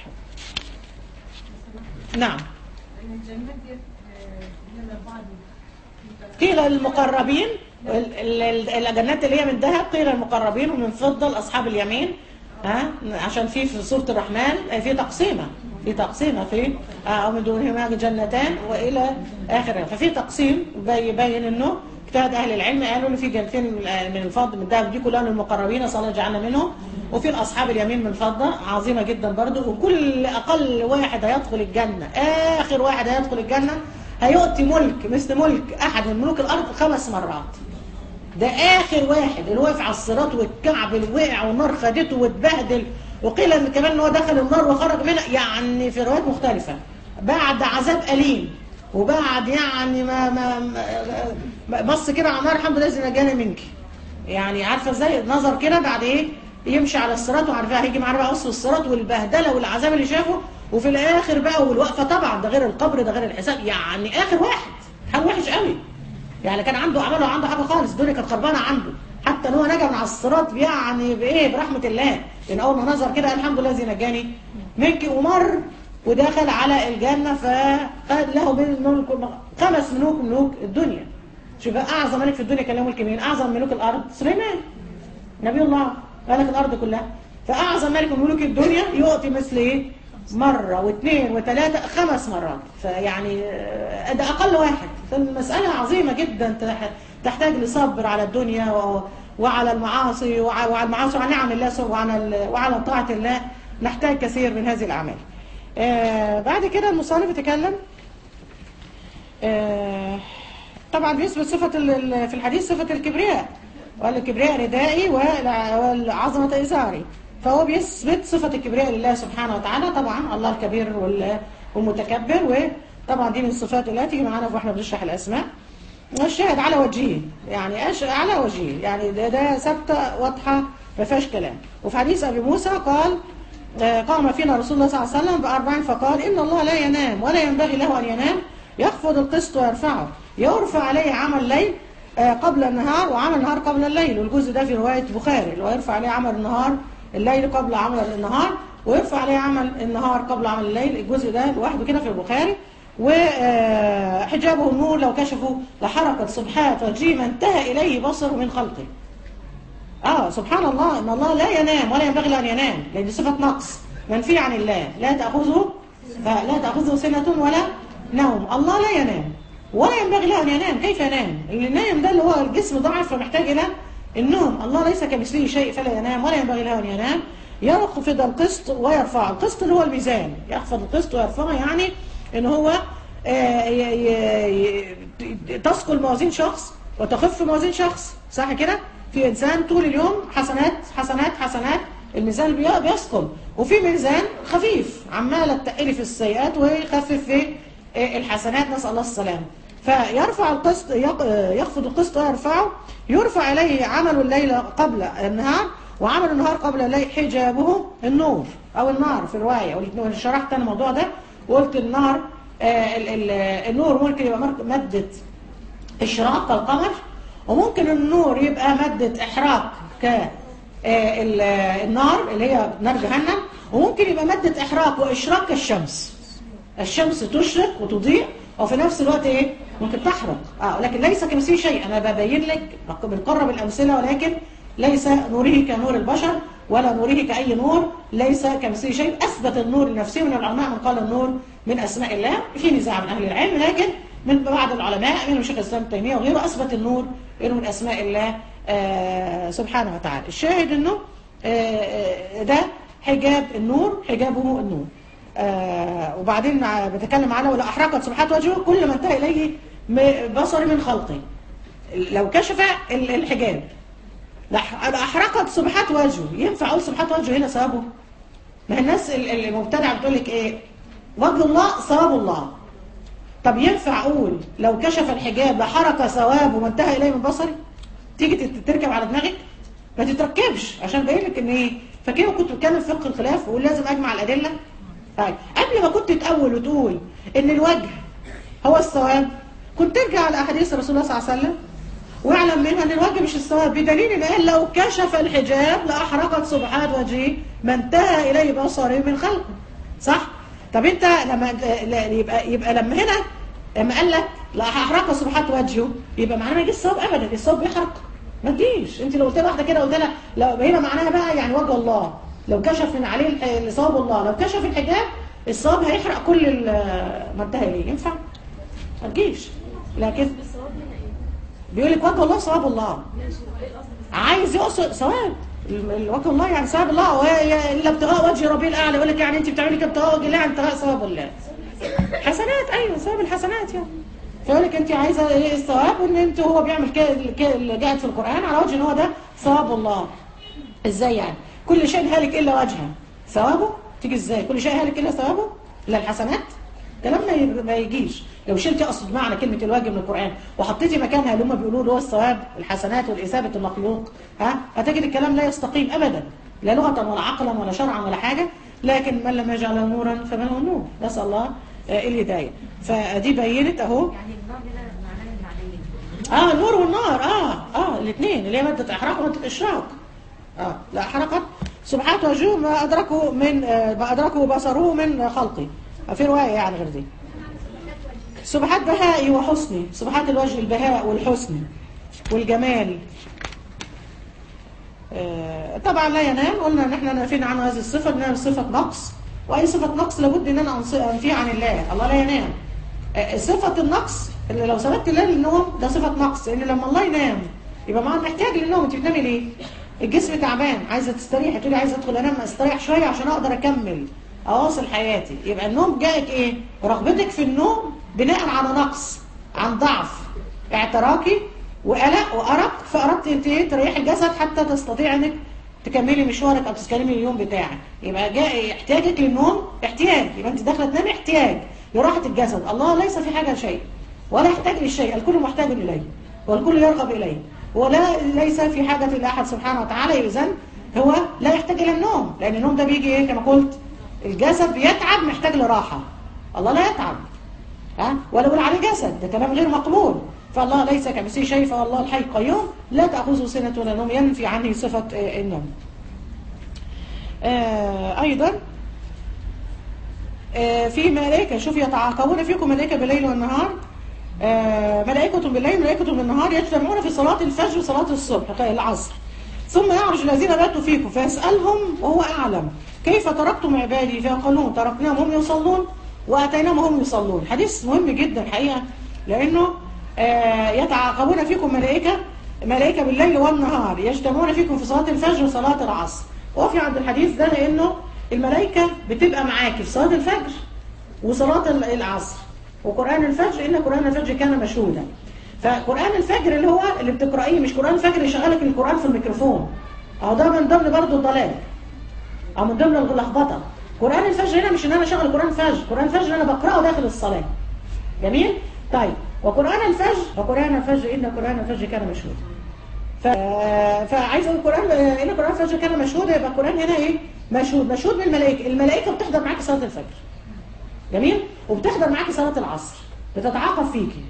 نعم
الجنات دي لما بعض
قيل للمقربين ال- ال- ال- الجنات اللي هي من ذهب قيل للمقربين ومن فضة لأصحاب اليمين ها عشان في في سورة الرحمن آه، في تقسيمة في تقسيمة في آه، أو من دونهما جنتان وإلى آخره ففي تقسيم بي- يبين إنه اجتهد أهل العلم قالوا إن في جنتين من آه، من الفضة من الذهب دي كلها للمقربين صلى الله جعلنا منهم وفي الأصحاب اليمين من فضة عظيمة جدا برضو وكل أقل واحد هيدخل الجنة آخر واحد هيدخل الجنة هيؤتي ملك مثل ملك أحد من ملوك الأرض خمس مرات ده آخر واحد اللي واقف على الصراط والكعب اللي وقع والنار خدته واتبهدل وقيل ان كمان ان هو دخل النار وخرج منها يعني في روايات مختلفة بعد عذاب أليم وبعد يعني ما ما ما- بص كده على النار الحمد لله الذي نجاني منك يعني عارفه ازاي نظر كده بعد ايه يمشي على الصراط وعارفه هيجي معاه بقى قص الصراط والبهدله والعذاب اللي شافه وفي الاخر بقى والوقفه طبعا ده غير القبر ده غير الحساب يعني اخر واحد حاجه وحش قوي يعني كان عنده عمله عنده حاجه خالص الدنيا كانت خربانه عنده حتى ان هو نجا من على الصراط يعني بايه برحمه الله لان اول ما نظر كده قال الحمد لله الذي نجاني منك ومر ودخل على الجنه فقال له من خمس ملوك ملوك الدنيا شوف بقى اعظم ملك في الدنيا كان له ملك مين اعظم ملوك الارض سليمان نبي الله ملك الارض كلها فاعظم ملك من ملوك الدنيا يؤتي مثل ايه مرة واثنين وثلاثة خمس مرات فيعني آه، ده أقل واحد فالمسألة عظيمة جدا تح- تحتاج لصبر على الدنيا و- وعلى المعاصي وع- وعلى المعاصي وعلى نعم الله سب- وعلى ال- وعلى طاعة الله نحتاج كثير من هذه الأعمال آه، بعد كده المصنف يتكلم آه، طبعا بيثبت صفة ال- ال- في الحديث صفة الكبرياء وقال الكبرياء ردائي والع- والعظمة إزاري فهو بيثبت صفة الكبرياء لله سبحانه وتعالى طبعا الله الكبير وال- والمتكبر وطبعا دي من الصفات اللي هتيجي معانا واحنا بنشرح الأسماء والشاهد على وجهه يعني أش... على وجهه يعني ده, ده ثابتة واضحة ما فيهاش كلام وفي حديث أبي موسى قال آه، قام فينا رسول الله صلى الله عليه وسلم بأربع فقال إن الله لا ينام ولا ينبغي له أن ينام يخفض القسط ويرفعه يرفع عليه عمل الليل آه، قبل النهار وعمل النهار قبل الليل والجزء ده في رواية بخاري اللي هو يرفع عليه عمل النهار الليل قبل عمل النهار ويرفع عليه عمل النهار قبل عمل الليل الجزء ده لوحده كده في البخاري وحجابه النور لو كشفوا لحركت سبحات وجهه ما انتهى إليه بصره من خلقه آه سبحان الله إن الله لا ينام ولا ينبغي له أن ينام لأن دي صفة نقص منفي عن الله لا تأخذه فلا تأخذه سنة ولا نوم الله لا ينام ولا ينبغي له أن ينام كيف ينام اللي نايم ده اللي هو الجسم ضعف فمحتاج إلى النوم الله ليس كمثله شيء فلا ينام ولا ينبغي له أن ينام يخفض القسط ويرفع القسط اللي هو الميزان يخفض القسط ويرفعه يعني ان هو آه، ي- ي- ي- تثقل موازين شخص وتخف موازين شخص صح كده في انسان طول اليوم حسنات حسنات حسنات الميزان بي- بيثقل وفي ميزان خفيف عماله تقلي في السيئات ويخفف في آه، الحسنات نسال الله السلامه فيرفع القسط يق- آه، يخفض القسط ويرفعه يرفع اليه عمل الليل قبل النهار وعمل النهار قبل الليل حجابه النور او النار في الروايه والاثنين شرحت انا الموضوع ده وقلت النار آه، ال- ال- النور ممكن يبقى مر- ماده اشراق كالقمر وممكن النور يبقى ماده احراق ك آه، ال- آه، النار اللي هي نار جهنم وممكن يبقى ماده احراق واشراق كالشمس الشمس تشرق وتضيء وفي نفس الوقت ايه ممكن تحرق اه لكن ليس كمثله شيء انا ببين لك بنقرب الامثله ولكن ليس نوره كنور البشر ولا نوره كاي نور ليس كمثله شيء اثبت النور لنفسه من العلماء من قال النور من اسماء الله في نزاع من اهل العلم لكن من بعض العلماء منهم شيخ الاسلام ابن تيميه وغيره اثبت النور انه من اسماء الله آه سبحانه وتعالى الشاهد انه آه آه، ده حجاب النور حجابه النور آه وبعدين ع- بتكلم على ولا احرقت سبحات وجهه كل ما انتهى اليه م- بصري من خلقه لو كشف ال- الحجاب لأح- لأحرقت سبحات وجهه ينفع اقول سبحات وجهه هنا ثوابه ما هي الناس ال- المبتدعه بتقول لك ايه وجه الله ثواب الله طب ينفع اقول لو كشف الحجاب لحرق ثوابه ما انتهى اليه من بصري تيجي تت- تركب على دماغك ما تتركبش عشان باين لك ان ايه فكده كنت بتكلم في فقه الخلاف واقول لازم اجمع الادله طيب قبل ما كنت تأول وتقول ان الوجه هو الثواب كنت ترجع على احاديث رسول الله صلى الله عليه وسلم واعلم منها ان الوجه مش الثواب بدليل ان قال لو كشف الحجاب لاحرقت سبحات وجهه ما انتهى اليه بصره من خلقه صح طب انت لما لا- يبقى يبقى لما هنا لما قال لك لا احرق سبحات وجهه يبقى معناه ما يجيش الثواب ابدا الثواب بيحرق ما تجيش انت لو قلت لها واحده كده قلت لها لو هنا معناها بقى يعني وجه الله لو كشف من عليه الح- ثواب الله لو كشف الحجاب الثواب هيحرق كل ال- ما انتهى اليه ينفع ما تجيش لكن
الصواب هنا ايه؟
بيقول لك وجه الله ثواب الله
ماشي هو ايه الاصل؟
عايز يقصد ثواب ال- ال- وجه الله يعني ثواب الله وهي الا ابتغاء وجه ربي الاعلى يقول لك يعني انت بتعملي كده ابتغاء وجه الله يعني ابتغاء ثواب الله حسنات ايوه ثواب الحسنات يعني فيقول لك انت عايزه ايه الثواب وان انت هو بيعمل كده كده اللي جاءت في القران على وجه ان هو ده ثواب الله ازاي يعني كل شيء هالك الا وجهه ثوابه تيجي ازاي كل شيء هالك الا ثوابه الا الحسنات كلام ما ي- ما يجيش لو شلتي اقصد معنى كلمه الواجب من القران وحطيتي مكانها اللي هم بيقولوا اللي هو الثواب الحسنات والاثابه المخلوق ها هتجد الكلام لا يستقيم ابدا لا لغه ولا عقلا ولا شرعا ولا حاجه لكن من لم يجعل نورا فما له نور نسال الله آه، الهدايه فدي بينت اهو
يعني النار هنا معناه المعنيين
اه النور والنار اه اه الاثنين اللي هي ماده احراق وماده اشراق اه لا حرقت سبحات وجوه ما ادركوا من آه ما ادركوا بصره من خلقي في روايه يعني غير دي سبحات بهائي وحسني سبحات الوجه البهاء والحسن والجمال آه، طبعا لا ينام قلنا ان احنا نافين عن هذه الصفه انها صفه نقص واي صفه نقص لابد ان انا أنص- انفيها عن الله الله لا ينام آه، صفه النقص اللي لو ثبت الله للنوم ده صفه نقص لان لما الله ينام يبقى معنى محتاج للنوم انت بتنامي ليه الجسم تعبان عايزه تستريح تقولي عايزه ادخل انام استريح شويه عشان اقدر اكمل اواصل حياتي يبقى النوم جاءك ايه رغبتك في النوم بناء على نقص عن ضعف اعتراكي وقلق وارق فاردت انت ايه تريحي الجسد حتى تستطيع انك تكملي مشوارك او تكملي اليوم بتاعك يبقى جاء احتياجك للنوم احتياج يبقى انت داخله تنامي احتياج لراحه الجسد الله ليس في حاجه شيء ولا يحتاج للشيء الكل محتاج اليه والكل يرغب اليه ولا ليس في حاجه الى احد سبحانه وتعالى اذا هو لا يحتاج الى النوم لان النوم ده بيجي ايه كما قلت الجسد بيتعب محتاج لراحه الله لا يتعب ها ولا يقول عليه جسد ده كلام غير مقبول فالله ليس كمثله شيء فالله الحي القيوم لا تأخذه سنة ولا نوم ينفي عنه صفة آه، النوم آه، أيضا آه، في ملائكة شوف يتعاقبون فيكم ملائكة بالليل والنهار آه، ملائكة بالليل ملائكة بالنهار يجتمعون في صلاة الفجر وصلاة الصبح طيب العصر ثم يعرج الذين باتوا فيكم فيسألهم وهو أعلم كيف تركتم عبادي فيقولون تركناهم هم يصلون وأتيناهم هم يصلون حديث مهم جدا حقيقة لأنه آه، يتعاقبون فيكم ملائكة ملائكة بالليل والنهار يجتمعون فيكم في صلاة الفجر وصلاة العصر وفي عند الحديث ده لأنه الملائكة بتبقى معاكي في صلاة الفجر وصلاة ال- العصر وقرآن الفجر إن قرآن الفجر كان مشهودا فقرآن الفجر اللي هو اللي بتقرأيه مش قرآن الفجر يشغلك القرآن في الميكروفون أو ده من ضمن برضه الضلال أو من ضمن اللخبطة قرآن الفجر هنا مش إن أنا أشغل قرآن الفجر قرآن الفجر أنا بقرأه داخل الصلاة جميل؟ طيب وقرآن الفجر وقرآن الفجر إن قرآن الفجر كان مشهودا ف... فعايز اقول القران ان القران الفجر كان مشهود يبقى القران هنا ايه مشهود مشهود بالملائكه الملائكه بتحضر معاكي صلاه الفجر جميل وبتحضر معاكي صلاه العصر بتتعاقب فيكي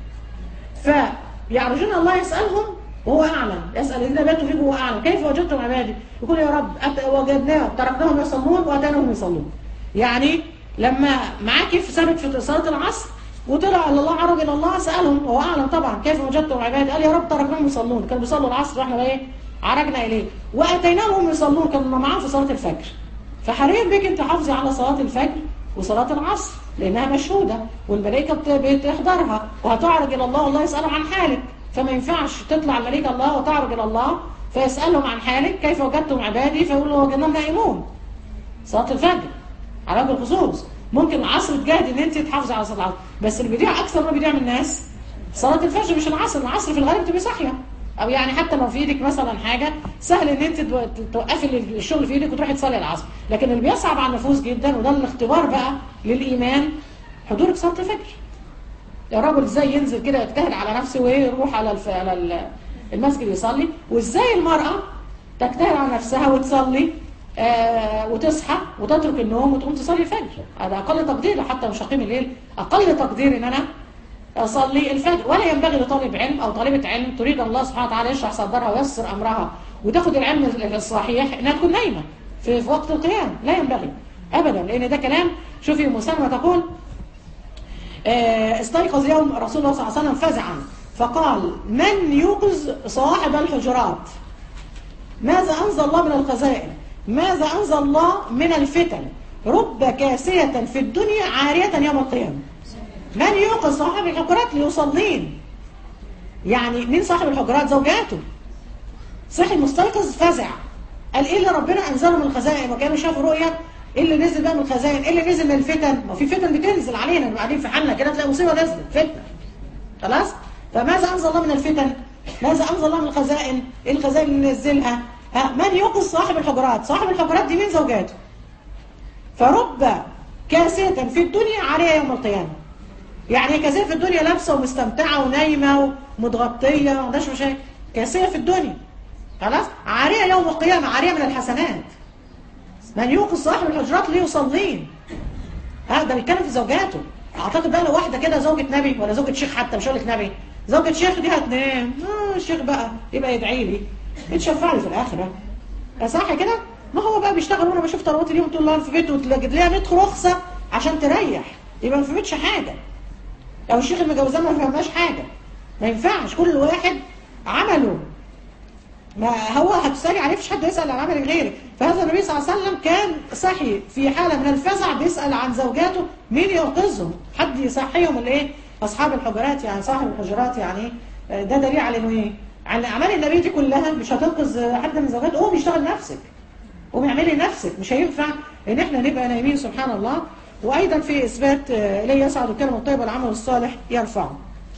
فيعرجون الله يسالهم وهو اعلم يسال الذين باتوا فيكم وهو اعلم كيف وجدتم عبادي يقول يا رب أت... وجدناهم تركناهم يصلون واتيناهم يصلون يعني لما معاكي في ثابت في صلاه العصر وطلع إلى الله عرج الى الله سالهم وهو اعلم طبعا كيف وجدتم عبادي قال يا رب تركناهم يصلون كانوا بيصلوا العصر واحنا بقى ايه عرجنا اليه واتيناهم يصلون كانوا معاهم في صلاه الفجر فحريا بك انت حافظي على صلاه الفجر وصلاه العصر لانها مشهوده والملائكه بت- بتحضرها وهتعرج الى الله والله يسالهم عن حالك فما ينفعش تطلع الملائكه الله وتعرج الى الله فيسالهم عن حالك كيف وجدتم عبادي فيقولوا وجدناهم نائمون صلاه الفجر على وجه الخصوص ممكن العصر تجاهد ان انت تحافظي على صلاه العصر بس اللي بيضيع اكثر ما بيضيع من الناس صلاه الفجر مش العصر العصر في الغالب تبقي صاحيه او يعني حتى لو في ايدك مثلا حاجه سهل ان انت تو- توقفي الشغل في ايدك وتروحي تصلي العصر لكن اللي بيصعب على النفوس جدا وده الاختبار بقى للايمان حضورك صلاه الفجر يا راجل ازاي ينزل كده يجتهد على نفسه ويروح على الف... على ال- المسجد يصلي وازاي المرأة تجتهد على نفسها وتصلي آه وتصحى وتترك النوم وتقوم تصلي الفجر هذا اقل تقدير حتى مش هقيم الليل اقل تقدير ان انا اصلي الفجر ولا ينبغي لطالب علم او طالبة علم تريد الله سبحانه وتعالى يشرح صدرها ويسر امرها وتاخد العلم الصحيح انها تكون نايمة في, في وقت القيام لا ينبغي ابدا لان ده كلام شوفي مسلمة تقول آه، استيقظ يوم رسول الله صلى الله عليه وسلم فزعا فقال من يوقظ صاحب الحجرات ماذا أنزل الله من الخزائن ماذا أنزل الله من الفتن رب كاسية في الدنيا عارية يوم القيامة من يوقظ صاحب الحجرات ليصلين يعني مين صاحب الحجرات زوجاته صحي مستيقظ فزع قال ايه اللي ربنا انزله من الخزائن وكانوا شافوا رؤيا ايه اللي نزل بقى من الخزائن ايه اللي نزل من الفتن ما في فتن بتنزل علينا نبقى قاعدين في حالنا كده تلاقي مصيبه نزلت فتنه خلاص فماذا انزل الله من الفتن ماذا انزل الله من الخزائن ايه الخزائن اللي نزلها ها من يوقظ صاحب الحجرات صاحب الحجرات دي مين زوجاته فرب كاسية في الدنيا عارية يوم القيامة يعني كاسية في الدنيا لابسة ومستمتعة ونايمة ومتغطية ما عندهاش مشاكل كاسية في الدنيا خلاص عارية يوم القيامة عارية من الحسنات من يوقظ صاحب الحجرات ليصلين ها ده بيتكلم في زوجاته اعتقد بقى لو واحده كده زوجة نبي ولا زوجة شيخ حتى مش هقول لك نبي زوجة شيخ دي هتنام اه الشيخ بقى يبقى يدعي لي يتشفع لي في الاخره صح كده ما هو بقى بيشتغل وانا بشوف طلبات اليوم طول النهار في بيته وتلاقي ليها 100 رخصه عشان تريح يبقى ما فهمتش حاجه او الشيخ المجوزاه ما فهمناش حاجه ما ينفعش كل واحد عمله ما هو هتسالي عليه مفيش حد يسال عن عمل غيرك فهذا النبي صلى الله عليه وسلم كان صحي في حاله من الفزع بيسال عن زوجاته مين يوقظهم حد يصحيهم الايه اصحاب الحجرات يعني صاحب الحجرات يعني آه، ده دليل على انه ايه على اعمال النبي دي كلها مش هتنقذ حد من زوجاته قوم اشتغل نفسك قوم اعملي نفسك مش هينفع ان احنا نبقى نايمين سبحان الله وايضا في اثبات آه، اليه يسعد الكلمه الطيبه والعمل الصالح يرفعه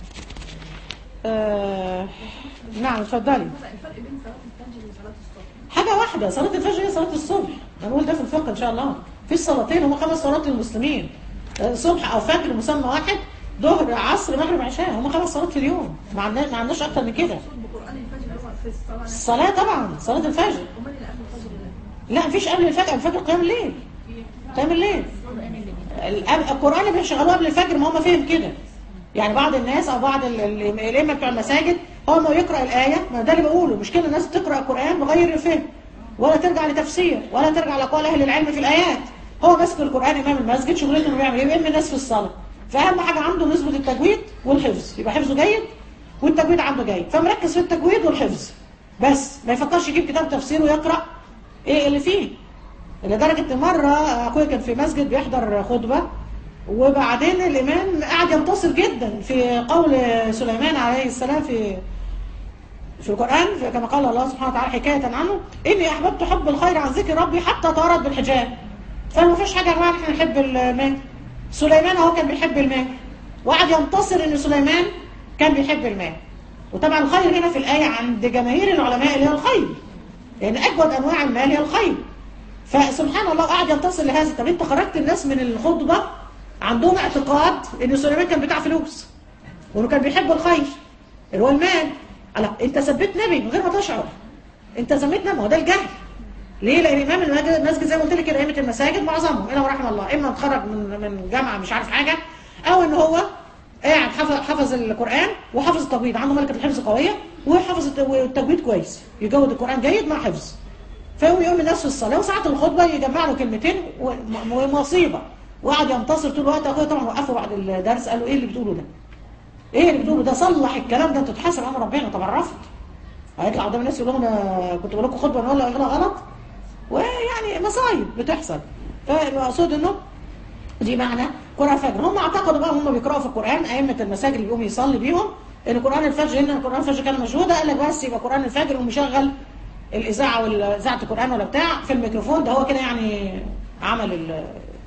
آه نعم اتفضلي
الفرق بين صلاة الفجر وصلاة الصبح
حاجة واحدة صلاة الفجر هي صلاة الصبح هنقول ده في الفقه إن شاء الله في الصلاتين هم خمس صلوات للمسلمين آه، صبح أو فجر مسمى واحد ظهر عصر مغرب عشاء هم خمس صلوات في اليوم ما عندناش ما عندناش أكتر من كده
بقرآن الفجر هو في الصلاة نفسها.
الصلاة طبعا صلاة الفجر
أمال اللي قبل الفجر لا
لا مفيش قبل الفجر الفجر قيام الليل قيام الليل الأب- القرآن اللي بيشغلوه قبل الفجر ما هم فهم كده يعني بعض الناس او بعض ال- ال- الائمه بتوع المساجد هو ما يقرا الايه ما ده اللي بقوله مش كده الناس بتقرا القران بغير الفهم ولا ترجع لتفسير ولا ترجع لاقوال اهل العلم في الايات هو ماسك القران امام المسجد شغلته انه بيعمل ايه بيعمل الناس في الصلاه فاهم حاجه عنده نسبه التجويد والحفظ يبقى حفظه جيد والتجويد عنده جيد فمركز في التجويد والحفظ بس ما يفكرش يجيب كتاب تفسير ويقرا ايه اللي فيه لدرجه مره اخويا كان في مسجد بيحضر خطبه وبعدين الامام قعد ينتصر جدا في قول سليمان عليه السلام في في القرآن كما قال الله سبحانه وتعالى حكاية عنه إني أحببت حب الخير عن ذكر ربي حتى طارت بالحجاب فما فيش حاجة يا جماعة إحنا نحب المال سليمان أهو كان بيحب المال وقعد ينتصر إن سليمان كان بيحب المال وطبعا الخير هنا في الآية عند جماهير العلماء اللي هي الخير لأن أجود أنواع المال هي الخير فسبحان الله قعد ينتصر لهذا طب أنت خرجت الناس من الخطبة عندهم اعتقاد إن سليمان كان بتاع فلوس وإنه كان بيحب الخير اللي هو المال على انت سبيت نبي من غير ما تشعر انت سميت نبي ما هو ده الجهل ليه لان امام المسجد المسجد زي ما قلت لك كده ائمه المساجد معظمهم الا ورحم الله اما اتخرج من من جامعه مش عارف حاجه او ان هو قاعد حفظ حفظ القران وحفظ التجويد عنده ملكه الحفظ قويه وحفظ الت- التجويد كويس يجود القران جيد مع حفظ فيقوم يقوم الناس في الصلاه وساعه الخطبه يجمع له كلمتين وم- ومصيبه وقعد ينتصر طول الوقت اخويا طبعا وقفه بعد الدرس قال له ايه اللي بتقوله ده؟ ايه اللي بتقوله ده صلح الكلام ده انت تتحاسب امر ربنا طبعا رفض هيطلع قدام الناس يقول لهم انا كنت بقول لكم خطبه انا ولا غلط غلط ويعني مصايب بتحصل فالمقصود انه دي معنى قرآن الفجر هم اعتقدوا بقى هم بيقرأوا في القرآن أئمة المساجد اللي بيقوم يصلي بيهم إن قرآن الفجر هنا قرآن الفجر كان مشهودة قال لك بس يبقى قرآن الفجر ومشغل الإذاعة ولا إذاعة القرآن ولا بتاع في الميكروفون ده هو كده يعني عمل ال-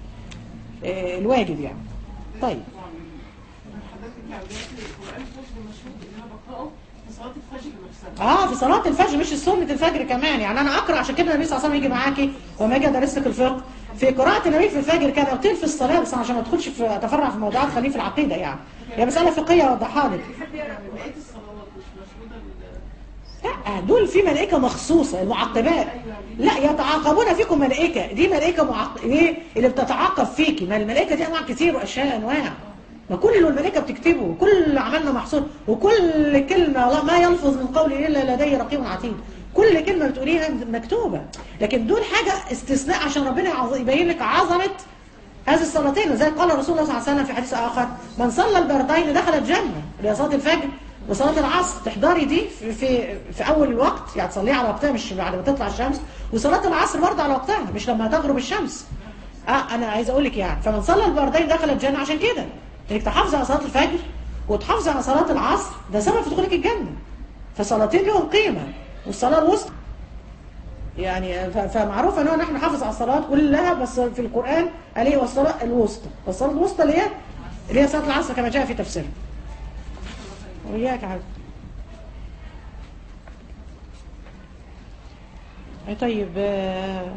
آه، الواجب يعني طيب
حضرتك يعني دلوقتي القرآن الفجر مشهود إن أنا بقرأه في صلاة الفجر نفسها
اه في صلاة الفجر مش سنة الفجر كمان يعني انا اقرا عشان كده النبي صلى الله عليه وسلم يجي معاكي وما اجي ادرس لك الفقه في قراءة النبي في الفجر كان اطيل في الصلاة بس عشان ما ادخلش في اتفرع في موضوعات خليه في العقيدة يعني هي مسألة فقهية اوضحها لك
بقية الصلوات مش مشهودة ال-
لا دول في ملائكة مخصوصة المعقبات لا يتعاقبون فيكم ملائكة دي ملائكة معق... ايه اللي بتتعاقب فيكي ما الملائكة دي انواع كتير واشياء انواع ما كل اللي الملائكة بتكتبه كل عملنا محصور وكل كلمة والله ما يلفظ من قول الا لدي رقيب عتيد كل كلمة بتقوليها مكتوبة لكن دول حاجة استثناء عشان ربنا يعظ- يبين لك عظمة هذه الصلاتين زي قال رسول الله صلى الله عليه وسلم في حديث آخر من صلى البردين دخل الجنة اللي هي صلاة الفجر وصلاة العصر تحضري دي في, في, في أول الوقت يعني تصليها على وقتها مش بعد ما تطلع الشمس وصلاة العصر برضه على وقتها مش لما تغرب الشمس اه انا عايز اقول لك يعني فمن صلى البردين دخل الجنة عشان كده انك تحافظي على صلاة الفجر وتحافظي على صلاة العصر ده سبب في دخولك الجنة فصلاتين لهم قيمة والصلاة الوسطى يعني ف- فمعروف ان هو نحن نحافظ على الصلاه كلها بس في القران قال ايه والصلاه الوسطى والصلاه الوسطى اللي هي اللي هي صلاه العصر كما جاء في تفسيرها وإياك يا حبيبي أي طيب آه،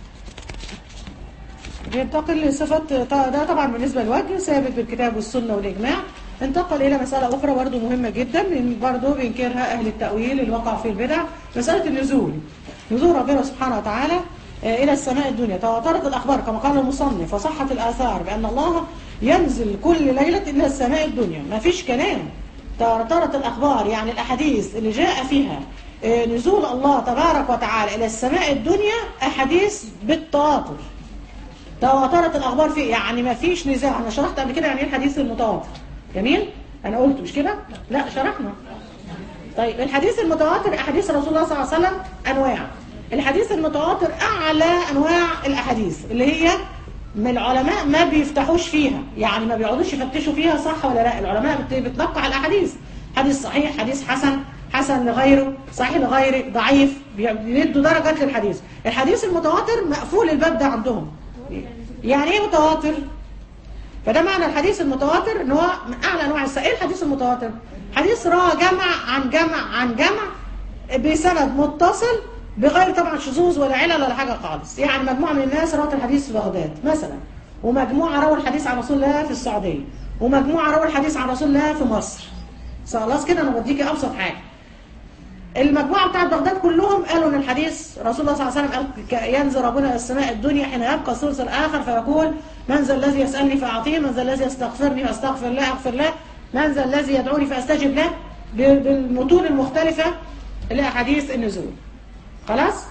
ينتقل لصفات ده طبعا بالنسبة للوجه ثابت بالكتاب والسنة والإجماع انتقل إلى مسألة أخرى برضو مهمة جدا من برضو بينكرها أهل التأويل اللي وقع في البدع مسألة النزول نزول ربنا سبحانه وتعالى آه، إلى السماء الدنيا تواترت الأخبار كما قال المصنف وصحت الآثار بأن الله ينزل كل ليلة إلى السماء الدنيا ما فيش كلام تواترت الأخبار يعني الأحاديث اللي جاء فيها آه، نزول الله تبارك وتعالى إلى السماء الدنيا أحاديث بالتواتر تواترت الأخبار فيه يعني ما فيش نزاع أنا شرحت قبل كده يعني إيه الحديث المتواتر جميل أنا قلت مش كده لا شرحنا طيب الحديث المتواتر أحاديث رسول الله صلى الله عليه وسلم أنواع الحديث المتواتر أعلى أنواع الأحاديث اللي هي من العلماء ما بيفتحوش فيها يعني ما بيقعدوش يفتشوا فيها صح ولا لا العلماء بت- بتنقع الأحاديث حديث صحيح حديث حسن حسن لغيره صحيح لغيره ضعيف بي- بيدوا درجات للحديث الحديث المتواتر مقفول الباب ده عندهم يعني ايه متواتر فده معنى الحديث المتواتر ان هو من اعلى انواع الس- ايه الحديث المتواتر حديث روى جمع عن جمع عن جمع بسند متصل بغير طبعا شذوذ ولا علل ولا حاجه خالص يعني مجموعه من الناس روت الحديث في بغداد مثلا ومجموعه رووا الحديث عن رسول الله في السعوديه ومجموعه رووا الحديث عن رسول الله في مصر خلاص كده انا بديكي ابسط حاجه المجموعة بتاعت بغداد كلهم قالوا ان الحديث رسول الله صلى الله عليه وسلم قال ك- ينزل ربنا الى السماء الدنيا حين يبقى الثلث الاخر فيقول من ذا الذي يسالني فاعطيه من ذا الذي يستغفرني فاستغفر له اغفر له من ذا الذي يدعوني فاستجب له ب- بالمتون المختلفة لاحاديث النزول خلاص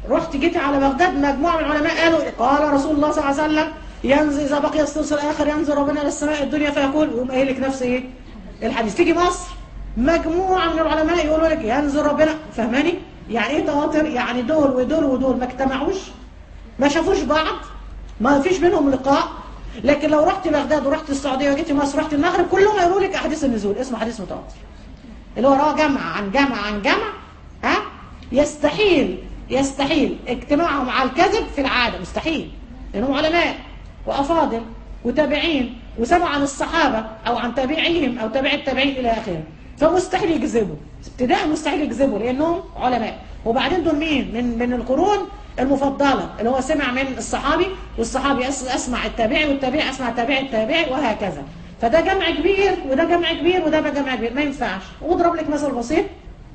رحت جيت على بغداد مجموعه من العلماء قالوا قال رسول الله صلى الله عليه وسلم ينزل اذا بقي الثلث الاخر ينزل ربنا الى السماء الدنيا فيقول ويقوم قايل لك نفس ايه الحديث تيجي مصر مجموعه من العلماء يقولوا لك ينزل ربنا فهماني يعني ايه تواتر يعني دول ودول ودول ما اجتمعوش ما شافوش بعض ما فيش بينهم لقاء لكن لو رحت بغداد ورحت السعوديه وجيت مصر ورحت المغرب كلهم يقولوا لك احاديث النزول اسمه حديث متواتر اللي هو رواه جمع عن جمع عن جمع ها يستحيل يستحيل اجتماعهم على الكذب في العاده مستحيل لانهم علماء وافاضل وتابعين وسمعوا عن الصحابه او عن تابعيهم او تابع التابعين الى اخره فمستحيل يكذبوا ابتداء مستحيل يكذبوا لانهم علماء وبعدين دول مين من من القرون المفضله اللي هو سمع من الصحابي والصحابي أس- اسمع التابعي والتابعي اسمع التابعي التابعي وهكذا فده جمع كبير وده جمع كبير وده بقى جمع كبير ما ينفعش واضرب لك مثل بسيط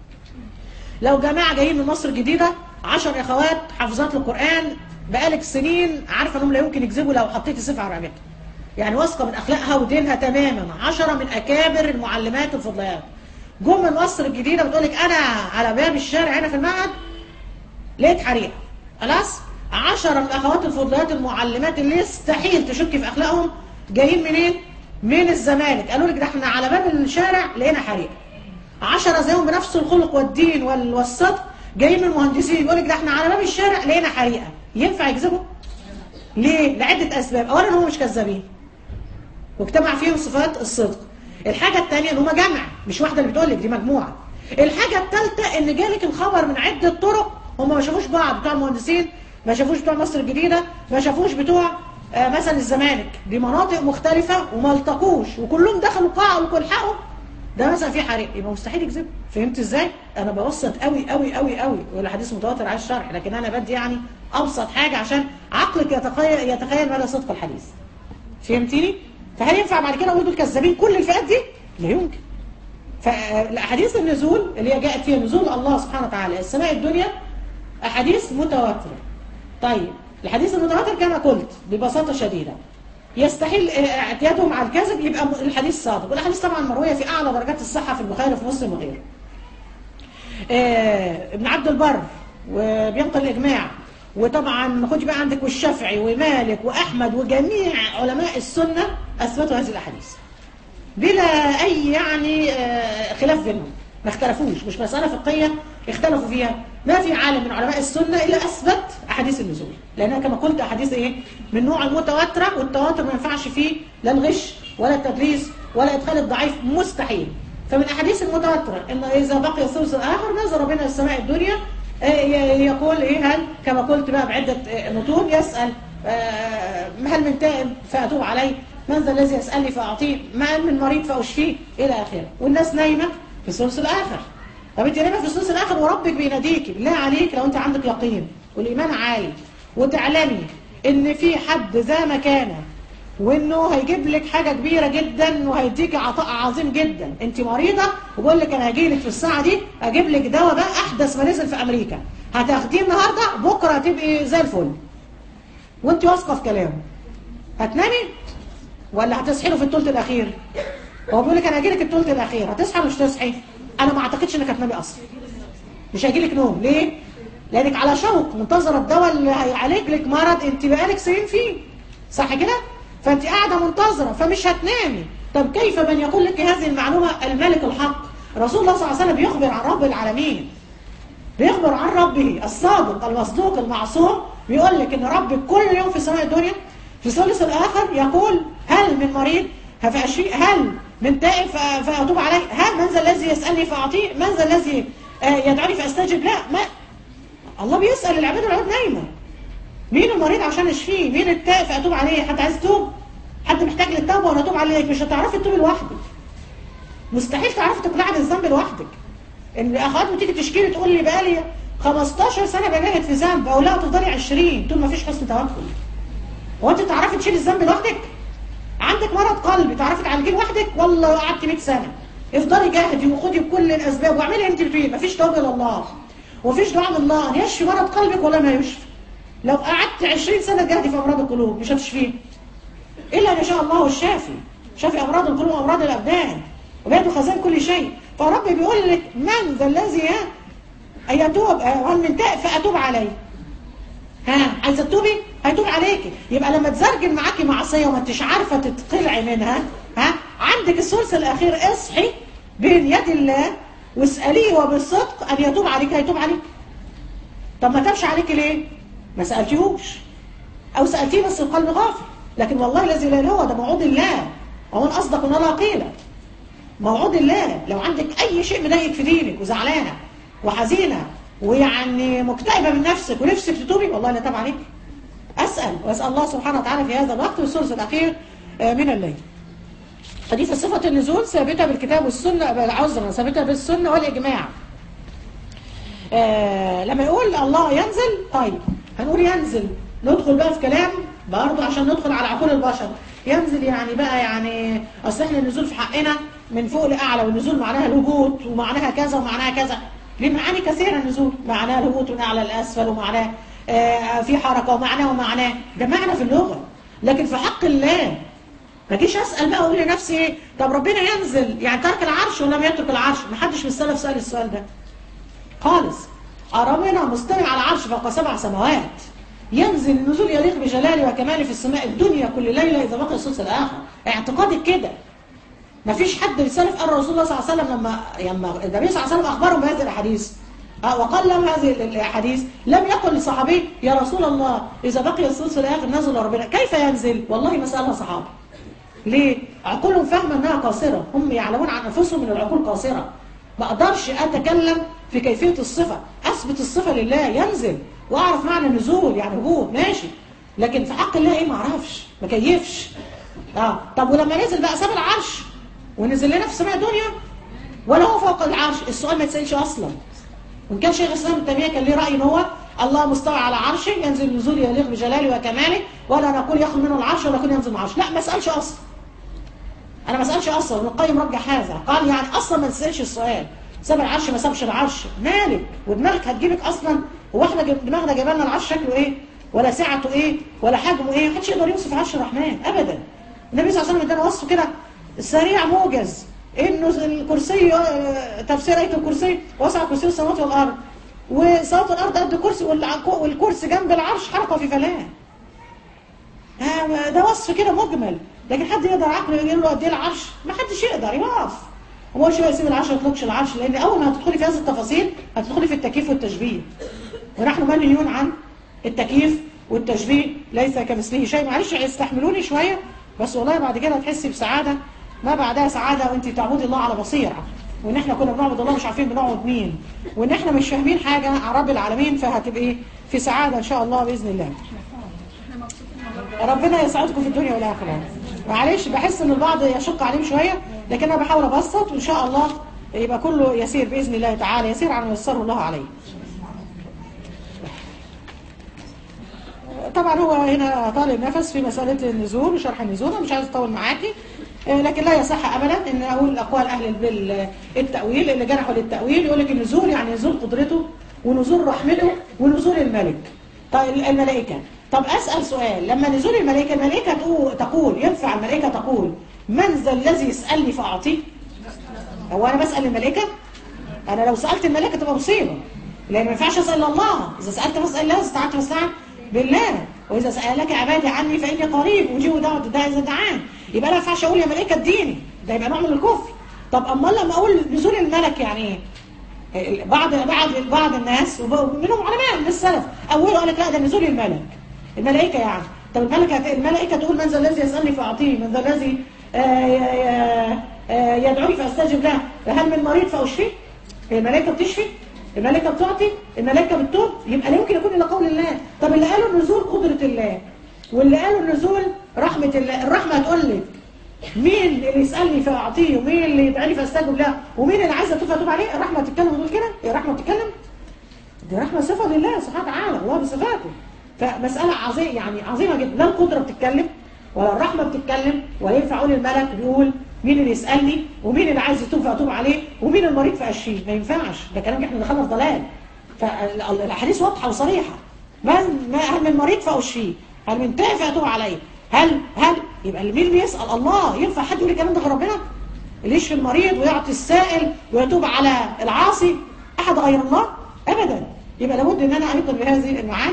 لو جماعة جايين من مصر الجديدة عشر اخوات حافظات القرآن بقالك سنين عارفة انهم لا يمكن يكذبوا لو حطيتي سيف على رقبتها يعني واثقة من اخلاقها ودينها تماما عشرة من اكابر المعلمات الفضليات جم من مصر الجديدة بتقولك انا على باب الشارع هنا في المعهد لقيت حريقة خلاص عشرة من الاخوات الفضليات المعلمات اللي يستحيل تشك في اخلاقهم جايين منين من الزمالك قالوا لك ده احنا على باب الشارع لقينا حريقة عشرة زيهم بنفس الخلق والدين وال- والصدق جايين من مهندسين يقول لك ده احنا على باب الشارع لقينا حريقة ينفع يكذبوا ليه لعدة اسباب اولا هم مش كذابين واجتمع فيهم صفات الصدق الحاجة الثانية ان هم جمع مش واحدة اللي بتقول لك دي مجموعة الحاجة الثالثة ان جالك الخبر من عدة طرق هم ما شافوش بعض بتوع المهندسين ما شافوش بتوع مصر الجديدة ما شافوش بتوع آه، مثلا الزمالك دي مناطق مختلفة وما التقوش وكلهم دخلوا قاعة وكلحقوا ده مثلا في حريق يبقى مستحيل يكذب فهمت ازاي انا ببسط قوي قوي قوي قوي والحديث متواتر على الشرح لكن انا بدي يعني ابسط حاجة عشان عقلك يتخيل يتخيل مدى صدق الحديث فهمتيني فهل ينفع بعد كده اقول دول كذابين كل الفئات دي لا يمكن فالاحاديث النزول اللي هي جاءت فيها نزول الله سبحانه وتعالى السماء الدنيا احاديث متواتره طيب الحديث المتواتر كما قلت ببساطه شديده يستحيل اعتيادهم على الكذب يبقى م- الحديث صادق والاحاديث طبعا مرويه في اعلى درجات الصحه في البخاري وفي مسلم وغيره آه، ابن عبد البر وبينقل الاجماع وطبعا خدي بقى عندك والشافعي ومالك واحمد وجميع علماء السنه اثبتوا هذه الاحاديث بلا اي يعني آه، خلاف بينهم ما اختلفوش مش مساله فقهيه اختلفوا فيها ما في عالم من علماء السنه الا اثبت احاديث النزول لانها كما قلت احاديث ايه من نوع المتواتره والتواتر ما ينفعش فيه لا الغش ولا التدليس ولا ادخال الضعيف مستحيل فمن احاديث المتواتره ان اذا بقي الثلث الاخر نزل بنا السماء الدنيا آه، ي- يقول ايه هل كما قلت بقى بعده آه، متون يسال آه، هل من تائب فاتوب عليه من ذا الذي يسالني فاعطيه ما من مريض فاشفيه الى اخره والناس نايمه في الثلث الاخر طب انت نايمه في الثلث الاخر وربك بيناديكي بالله عليك لو انت عندك يقين والايمان عالي وتعلمي ان في حد ذا مكانه وانه هيجيب لك حاجه كبيره جدا وهيديك عطاء عظيم جدا انت مريضه وبقول لك انا هجي لك في الساعه دي اجيب لك دواء بقى احدث ما نزل في امريكا هتاخديه النهارده بكره هتبقي زي الفل وانت واثقه في كلامه هتنامي ولا هتصحي له في الثلث الاخير هو بيقول لك انا هجي لك الثلث الاخير هتصحي ولا مش تصحي انا ما اعتقدش انك هتنامي اصلا مش هيجي لك نوم ليه لانك على شوق منتظره الدواء اللي هيعالج لك مرض انت بقالك سنين فيه صح كده فانت قاعده منتظره فمش هتنامي طب كيف من يقول لك هذه المعلومه الملك الحق رسول الله صلى الله عليه وسلم بيخبر عن رب العالمين بيخبر عن ربه الصادق المصدوق المعصوم بيقول لك ان ربك كل يوم في سماء الدنيا في الثلث الاخر يقول هل من مريض فاشفي هل من تائب ف- فاتوب عليه هل من ذا الذي يسالني فاعطيه من ذا الذي آه، يدعوني فاستجب لا ما الله بيسال العباد والعباد نايمه مين المريض عشان يشفيه مين التائب فاتوب عليه حد عايز يتوب حد محتاج للتوبه وانا اتوب عليك مش هتعرفي تتوبي لوحدك مستحيل تعرفي تقلعي عن الذنب لوحدك ان اخوات بتيجي تشكي لي تقول لي بقالي 15 سنه بجاهد في ذنب او لا تفضلي 20 طول ما فيش حسن توكل هو انت تعرفي تشيلي الذنب لوحدك عندك مرض قلبي تعرفي تعالجيه لوحدك والله قعدت 100 سنه افضلي جاهدي وخدي بكل الاسباب واعملي انت بتقولي مفيش توبه الى الله ومفيش دعاء من الله ان يشفي مرض قلبك ولا ما يشفي لو قعدت 20 سنه تجاهدي في امراض القلوب مش هتشفيه الا ان شاء الله هو الشافي شافي امراض القلوب وامراض الابدان وبيده خزائن كل شيء فرب بيقول لك من ذا الذي ان يتوب هل من تائب فاتوب عليه ها عايزه تتوبي هيتوب عليكي يبقى لما تزرجن معاكي معصيه وما انتش عارفه تطلعي منها ها عندك الثلث الاخير اصحي بين يد الله واساليه وبالصدق ان يتوب عليك هيتوب عليك طب ما تبش عليك ليه ما سالتيهوش او سالتيه بس القلب غافل لكن والله الذي لا اله هو ده موعود الله ومن اصدق من الله قيلا موعود الله لو عندك اي شيء مضايقك في دينك وزعلانه وحزينه ويعني مكتئبه من نفسك ونفسك تتوبي والله لا تاب عليك اسال واسال الله سبحانه وتعالى في هذا الوقت والثلث الاخير آه، من الليل حديث صفة النزول ثابتة بالكتاب والسنة عذرا ثابتة بالسنة والإجماع آه لما يقول الله ينزل طيب هنقول ينزل ندخل بقى في كلام برضه عشان ندخل على عقول البشر ينزل يعني بقى يعني اصل احنا النزول في حقنا من فوق لاعلى والنزول معناها الهبوط ومعناها كذا ومعناها كذا ليه معاني كثيره النزول معناها الهبوط من اعلى لاسفل ومعناه آه في حركه ومعناه ومعناه ده معنى في اللغه لكن في حق الله ما جيش اسال بقى اقول لنفسي ايه طب ربنا ينزل يعني ترك العرش ولا لم يترك العرش ما حدش من السلف سال السؤال ده خالص ربنا مستوي على العرش فوق سبع سماوات ينزل النزول يليق بجلاله وكماله في السماء الدنيا كل ليله اذا بقي الثلث الاخر اعتقادك كده ما فيش حد السلف قال رسول الله صلى الله عليه وسلم لما لما النبي صلى الله عليه وسلم اخبرهم بهذه الاحاديث آه، وقال لهم هذه الاحاديث لم يقل لصحابي يا رسول الله اذا بقي الثلث الاخر نزل ربنا كيف ينزل والله ما سالها صحابه ليه؟ عقولهم فاهمه انها قاصره، هم يعلمون عن انفسهم ان العقول قاصره. ما اقدرش اتكلم في كيفيه الصفه، اثبت الصفه لله ينزل واعرف معنى النزول يعني هبوط ماشي. لكن في حق الله ايه ما اعرفش، ما كيفش. اه طب ولما نزل بقى ساب العرش ونزل لنا في سماء الدنيا ولا هو فوق العرش؟ السؤال ما يتسالش اصلا. وان كان شيخ الاسلام ابن تيميه كان ليه راي ان هو الله مستوى على عرشه ينزل نزول يليق بجلاله وكماله ولا نقول ياخذ منه العرش ولا نقول ينزل من العرش، لا ما اسالش اصلا. انا ما اسالش اصلا ابن القيم رجح هذا قال يعني اصلا ما تسالش السؤال ساب العرش ما سابش العرش مالك ودماغك هتجيبك اصلا هو احنا جب- دماغنا جايبه لنا العرش شكله ايه ولا سعته ايه ولا حجمه ايه محدش يقدر يوصف عرش الرحمن ابدا النبي صلى الله عليه وسلم ادانا وصف كده سريع موجز انه الكرسي آه، تفسير ايه الكرسي وسع كرسي السماوات والارض وسماوات الارض قد الكرسي والع- والكرسي جنب العرش حركه في فلاه آه، ده وصف كده مجمل لكن حد يقدر عقله يقول له قد ايه العرش ما حدش يقدر يقف هو مش بقى يسيب العرش ما يطلقش العرش لان اول ما هتدخلي في هذه التفاصيل هتدخلي في التكييف والتشبيه ونحن منهيون عن التكييف والتشبيه ليس كمثله شيء معلش استحملوني شويه بس والله بعد كده هتحسي بسعاده ما بعدها سعاده وانت تعبدي الله على بصيره وان احنا كنا بنعبد الله مش عارفين بنعبد مين وان احنا مش فاهمين حاجه عن رب العالمين فهتبقي في سعاده ان شاء الله باذن الله
احنا مبسوطين والله
ربنا يسعدكم في الدنيا والاخره معلش بحس ان البعض يشق عليهم شويه لكن انا بحاول ابسط وان شاء الله يبقى كله يسير باذن الله تعالى يسير على ما يسره الله عليه طبعا هو هنا طالب نفس في مسألة النزول وشرح النزول أنا مش عايز أطول معاكي آه، لكن لا يصح أبدا أن أقول أقوال أهل البل- التأويل اللي جرحوا للتأويل يقول لك النزول يعني نزول قدرته ونزول رحمته ونزول الملك طيب الملائكة طب أسأل سؤال لما نزول الملائكة الملائكة تقول- تقول ينفع الملائكة تقول من ذا الذي يسألني فأعطيه هو أنا بسأل الملائكة انا لو سالت الملائكه تبقى مصيبه لان ما ينفعش اسال الله اذا سالت فاسال الله اذا استعنت فاستعن بالله واذا سالك عبادي عني فاني قريب اجيب دعوه الداعي اذا دعان يبقى انا ما ينفعش اقول يا ملائكه اديني ده يبقى نوع من الكفر طب امال لما اقول نزول الملك يعني ايه بعض بعض بعض الناس ومنهم علماء من السلف اولوا قال لك لا ده نزول الملك الملائكه يعني طب الملكه الملائكه تقول من ذا الذي يسالني فاعطيه من ذا الذي آه، آه، آه، يدعوني فاستجب له هل من مريض فاشفيه الملائكه بتشفي الملائكه بتعطي الملائكه بتتوب يبقى لا يمكن يكون الا قول الله طب اللي قالوا النزول قدره الله واللي قالوا النزول رحمه الله الرحمه هتقول لك مين اللي يسالني فاعطيه ومين اللي يدعي فاستجب له ومين اللي عايز اتوب اتوب عليه الرحمه تتكلم وتقول كده الرحمه بتتكلم دي رحمه صفه لله سبحانه وتعالى الله بصفاته فمساله عظيمه يعني عظيمه جدا لا القدره بتتكلم ولا الرحمه بتتكلم ولا ينفع اقول الملك بيقول مين اللي يسالني ومين اللي عايز يتوب فاتوب عليه ومين المريض فاشفيه ما ينفعش ده كلام احنا دخلنا في ضلال فالاحاديث واضحه وصريحه من ما هل من مريض فاشفيه هل من تعب فاتوب عليه هل هل يبقى مين اللي يسال الله ينفع حد يقول الكلام ده غير ربنا اللي يشفي المريض ويعطي السائل ويتوب على العاصي احد غير الله ابدا يبقى لابد ان انا ايضا بهذه المعاني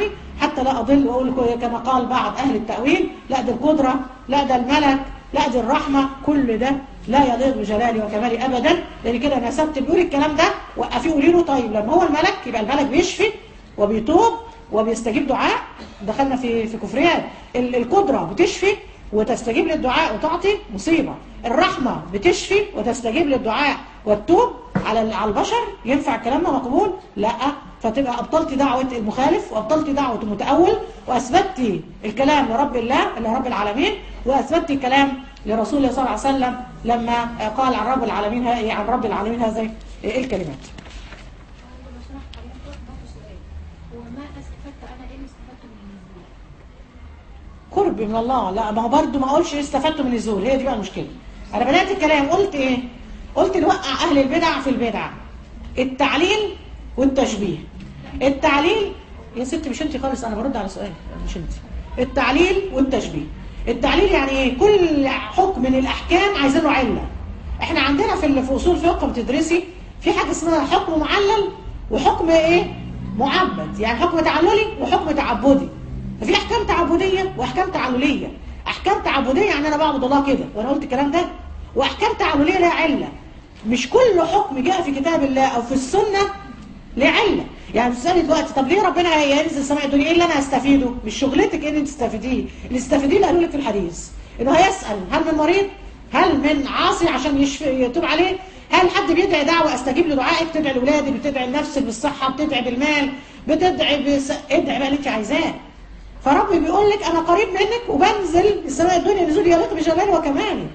حتى لا اضل واقول كما قال بعض اهل التاويل لا دي القدره لا ده الملك لا دي الرحمه كل ده لا يليق بجلالي وكمالي ابدا لان كده انا سبت بيقول الكلام ده وقفيه قولي له طيب لما هو الملك يبقى الملك بيشفي وبيتوب وبيستجيب دعاء دخلنا في في كفريات ال- القدره بتشفي وتستجيب للدعاء وتعطي مصيبه الرحمه بتشفي وتستجيب للدعاء والتوب على ال- على البشر ينفع الكلام ده مقبول لا فتبقى ابطلت دعوه المخالف وابطلت دعوه المتاول واثبتي الكلام لرب الله لرب العالمين واثبتت الكلام لرسول الله صلى الله عليه وسلم لما قال عن رب العالمين ه- عن رب العالمين هذه الكلمات
لو سمحت علينا برضه برضه سؤال هو ما استفدت انا ايه اللي استفدته من النزول؟
قرب من الله لا ما هو برضه ما اقولش استفدت من النزول هي دي بقى المشكله انا بدات الكلام قلت ايه قلت نوقع اهل البدع في البدع التعليل والتشبيه التعليل يا ستي مش انت خالص انا برد على سؤال مش انت التعليل والتشبيه التعليل يعني ايه كل حكم من الاحكام عايزين له عله احنا عندنا في ال- في اصول فقه بتدرسي في حاجه اسمها حكم معلل وحكم ايه معبد يعني حكم تعللي وحكم تعبدي ففي احكام تعبديه واحكام تعلليه احكام تعبديه يعني انا بعبد الله كده وانا قلت الكلام ده واحكام تعلليه لها عله مش كل حكم جاء في كتاب الله او في السنه ليه عله يعني بتسالي دلوقتي طب ليه ربنا هينزل السماء الدنيا ايه اللي انا هستفيده مش شغلتك ايه اللي تستفيديه اللي تستفيديه اللي قالوا لك في الحديث انه هيسال هل من مريض هل من عاصي عشان يشفي يتوب عليه هل حد بيدعي دعوه استجيب لدعائك بتدعي لاولادك بتدعي لنفسك بالصحه بتدعي بالمال بتدعي بس ادعي بقى اللي انت عايزاه فربي بيقول لك انا قريب منك وبنزل السماء الدنيا نزول يليق بجلاله وكماله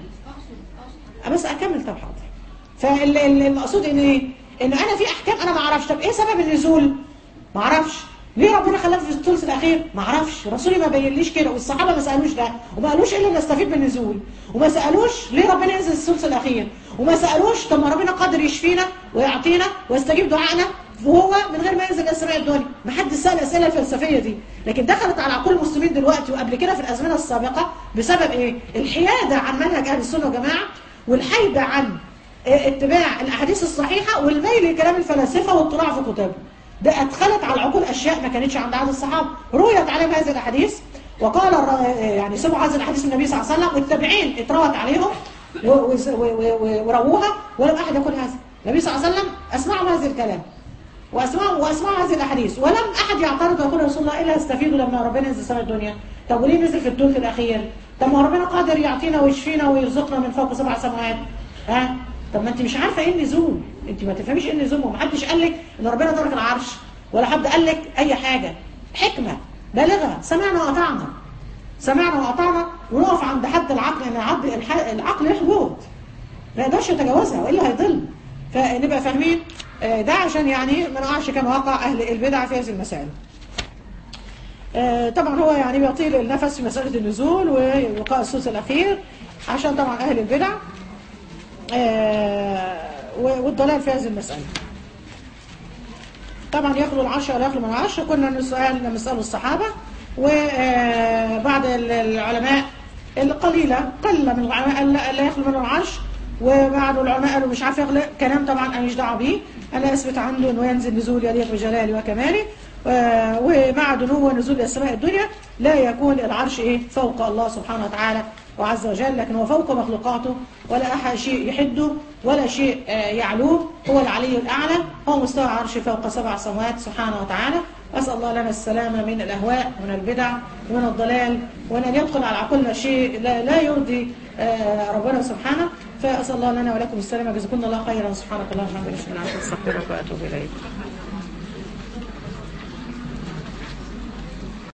بس اكمل طب حاضر فالمقصود ان ايه ان انا في احكام انا ما اعرفش طب ايه سبب النزول ما اعرفش ليه ربنا خلاها في الثلث الاخير ما اعرفش رسولي ما بينليش كده والصحابه ما سالوش ده وما قالوش ايه اللي نستفيد من النزول وما سالوش ليه ربنا ينزل الثلث الاخير وما سالوش طب ما ربنا قادر يشفينا ويعطينا ويستجيب دعائنا وهو من غير ما ينزل السماء الدنيا ما حد سال الاسئله الفلسفيه دي لكن دخلت على عقول المسلمين دلوقتي وقبل كده في الازمنه السابقه بسبب ايه الحياده عن منهج اهل السنه والجماعه والحيده عن اتباع الاحاديث الصحيحه والميل لكلام الفلاسفه والاطلاع في كتبهم ده ادخلت على العقول اشياء ما كانتش عند عهد الصحابه رويت عليهم هذه الاحاديث وقال الر- يعني سمعوا هذه الاحاديث من النبي صلى الله عليه وسلم والتابعين اتروت عليهم و- و- و- و- ورووها ولم احد يقول هذا النبي صلى الله عليه وسلم اسمعوا هذا الكلام واسمعوا واسمعوا هذه الاحاديث ولم احد يعترض ويقول يا رسول الله ايه اللي هستفيده لما ربنا ينزل سماء الدنيا طب وليه نزل في الثلث الاخير طب ما ربنا قادر يعطينا ويشفينا ويرزقنا من فوق سبع سماوات ها طب ما انت مش عارفه ايه النزول انت ما تفهميش ايه النزول ومحدش قال لك ان ربنا ترك العرش ولا حد قال لك اي حاجه حكمه بالغه سمعنا واطعنا سمعنا واطعنا ونقف عند حد العقل ان عد الح- العقل له حدود ما يقدرش يتجاوزها والا هيضل فنبقى فاهمين آه، ده عشان يعني ما نقعش كما وقع اهل البدع في هذه المسائل آه، طبعا هو يعني بيطيل النفس في مسألة النزول ووقاء الثلث الأخير عشان طبعا أهل البدع آه، والضلال في هذه المسألة طبعا يخلو العرش ولا يخلو من العرش كنا نسأل نسأل الصحابة وبعض العلماء القليلة قلة من العلماء قال لا لا يخلو منه العرش وبعض العلماء قالوا مش عارف يخلق كلام طبعا انا مش دعوه بيه انا اثبت عنده انه ينزل نزول يليق بجلاله وكماله آه، ومع دنو نزول الى السماء الدنيا لا يكون العرش ايه فوق الله سبحانه وتعالى وعز وجل لكن هو فوق مخلوقاته ولا احد شيء يحده ولا شيء آه، يعلوه هو العلي الاعلى هو مستوى عرش فوق سبع سماوات سبحانه وتعالى أسأل الله لنا السلامة من الأهواء ومن البدع ومن الضلال وأن يدخل على عقولنا شيء لا, لا يرضي آه، ربنا سبحانه فأسأل الله لنا ولكم السلامة جزاكم الله خيرا سبحانك اللهم وبحمدك أشهد أن لا إله إلا أنت أستغفرك وأتوب إليك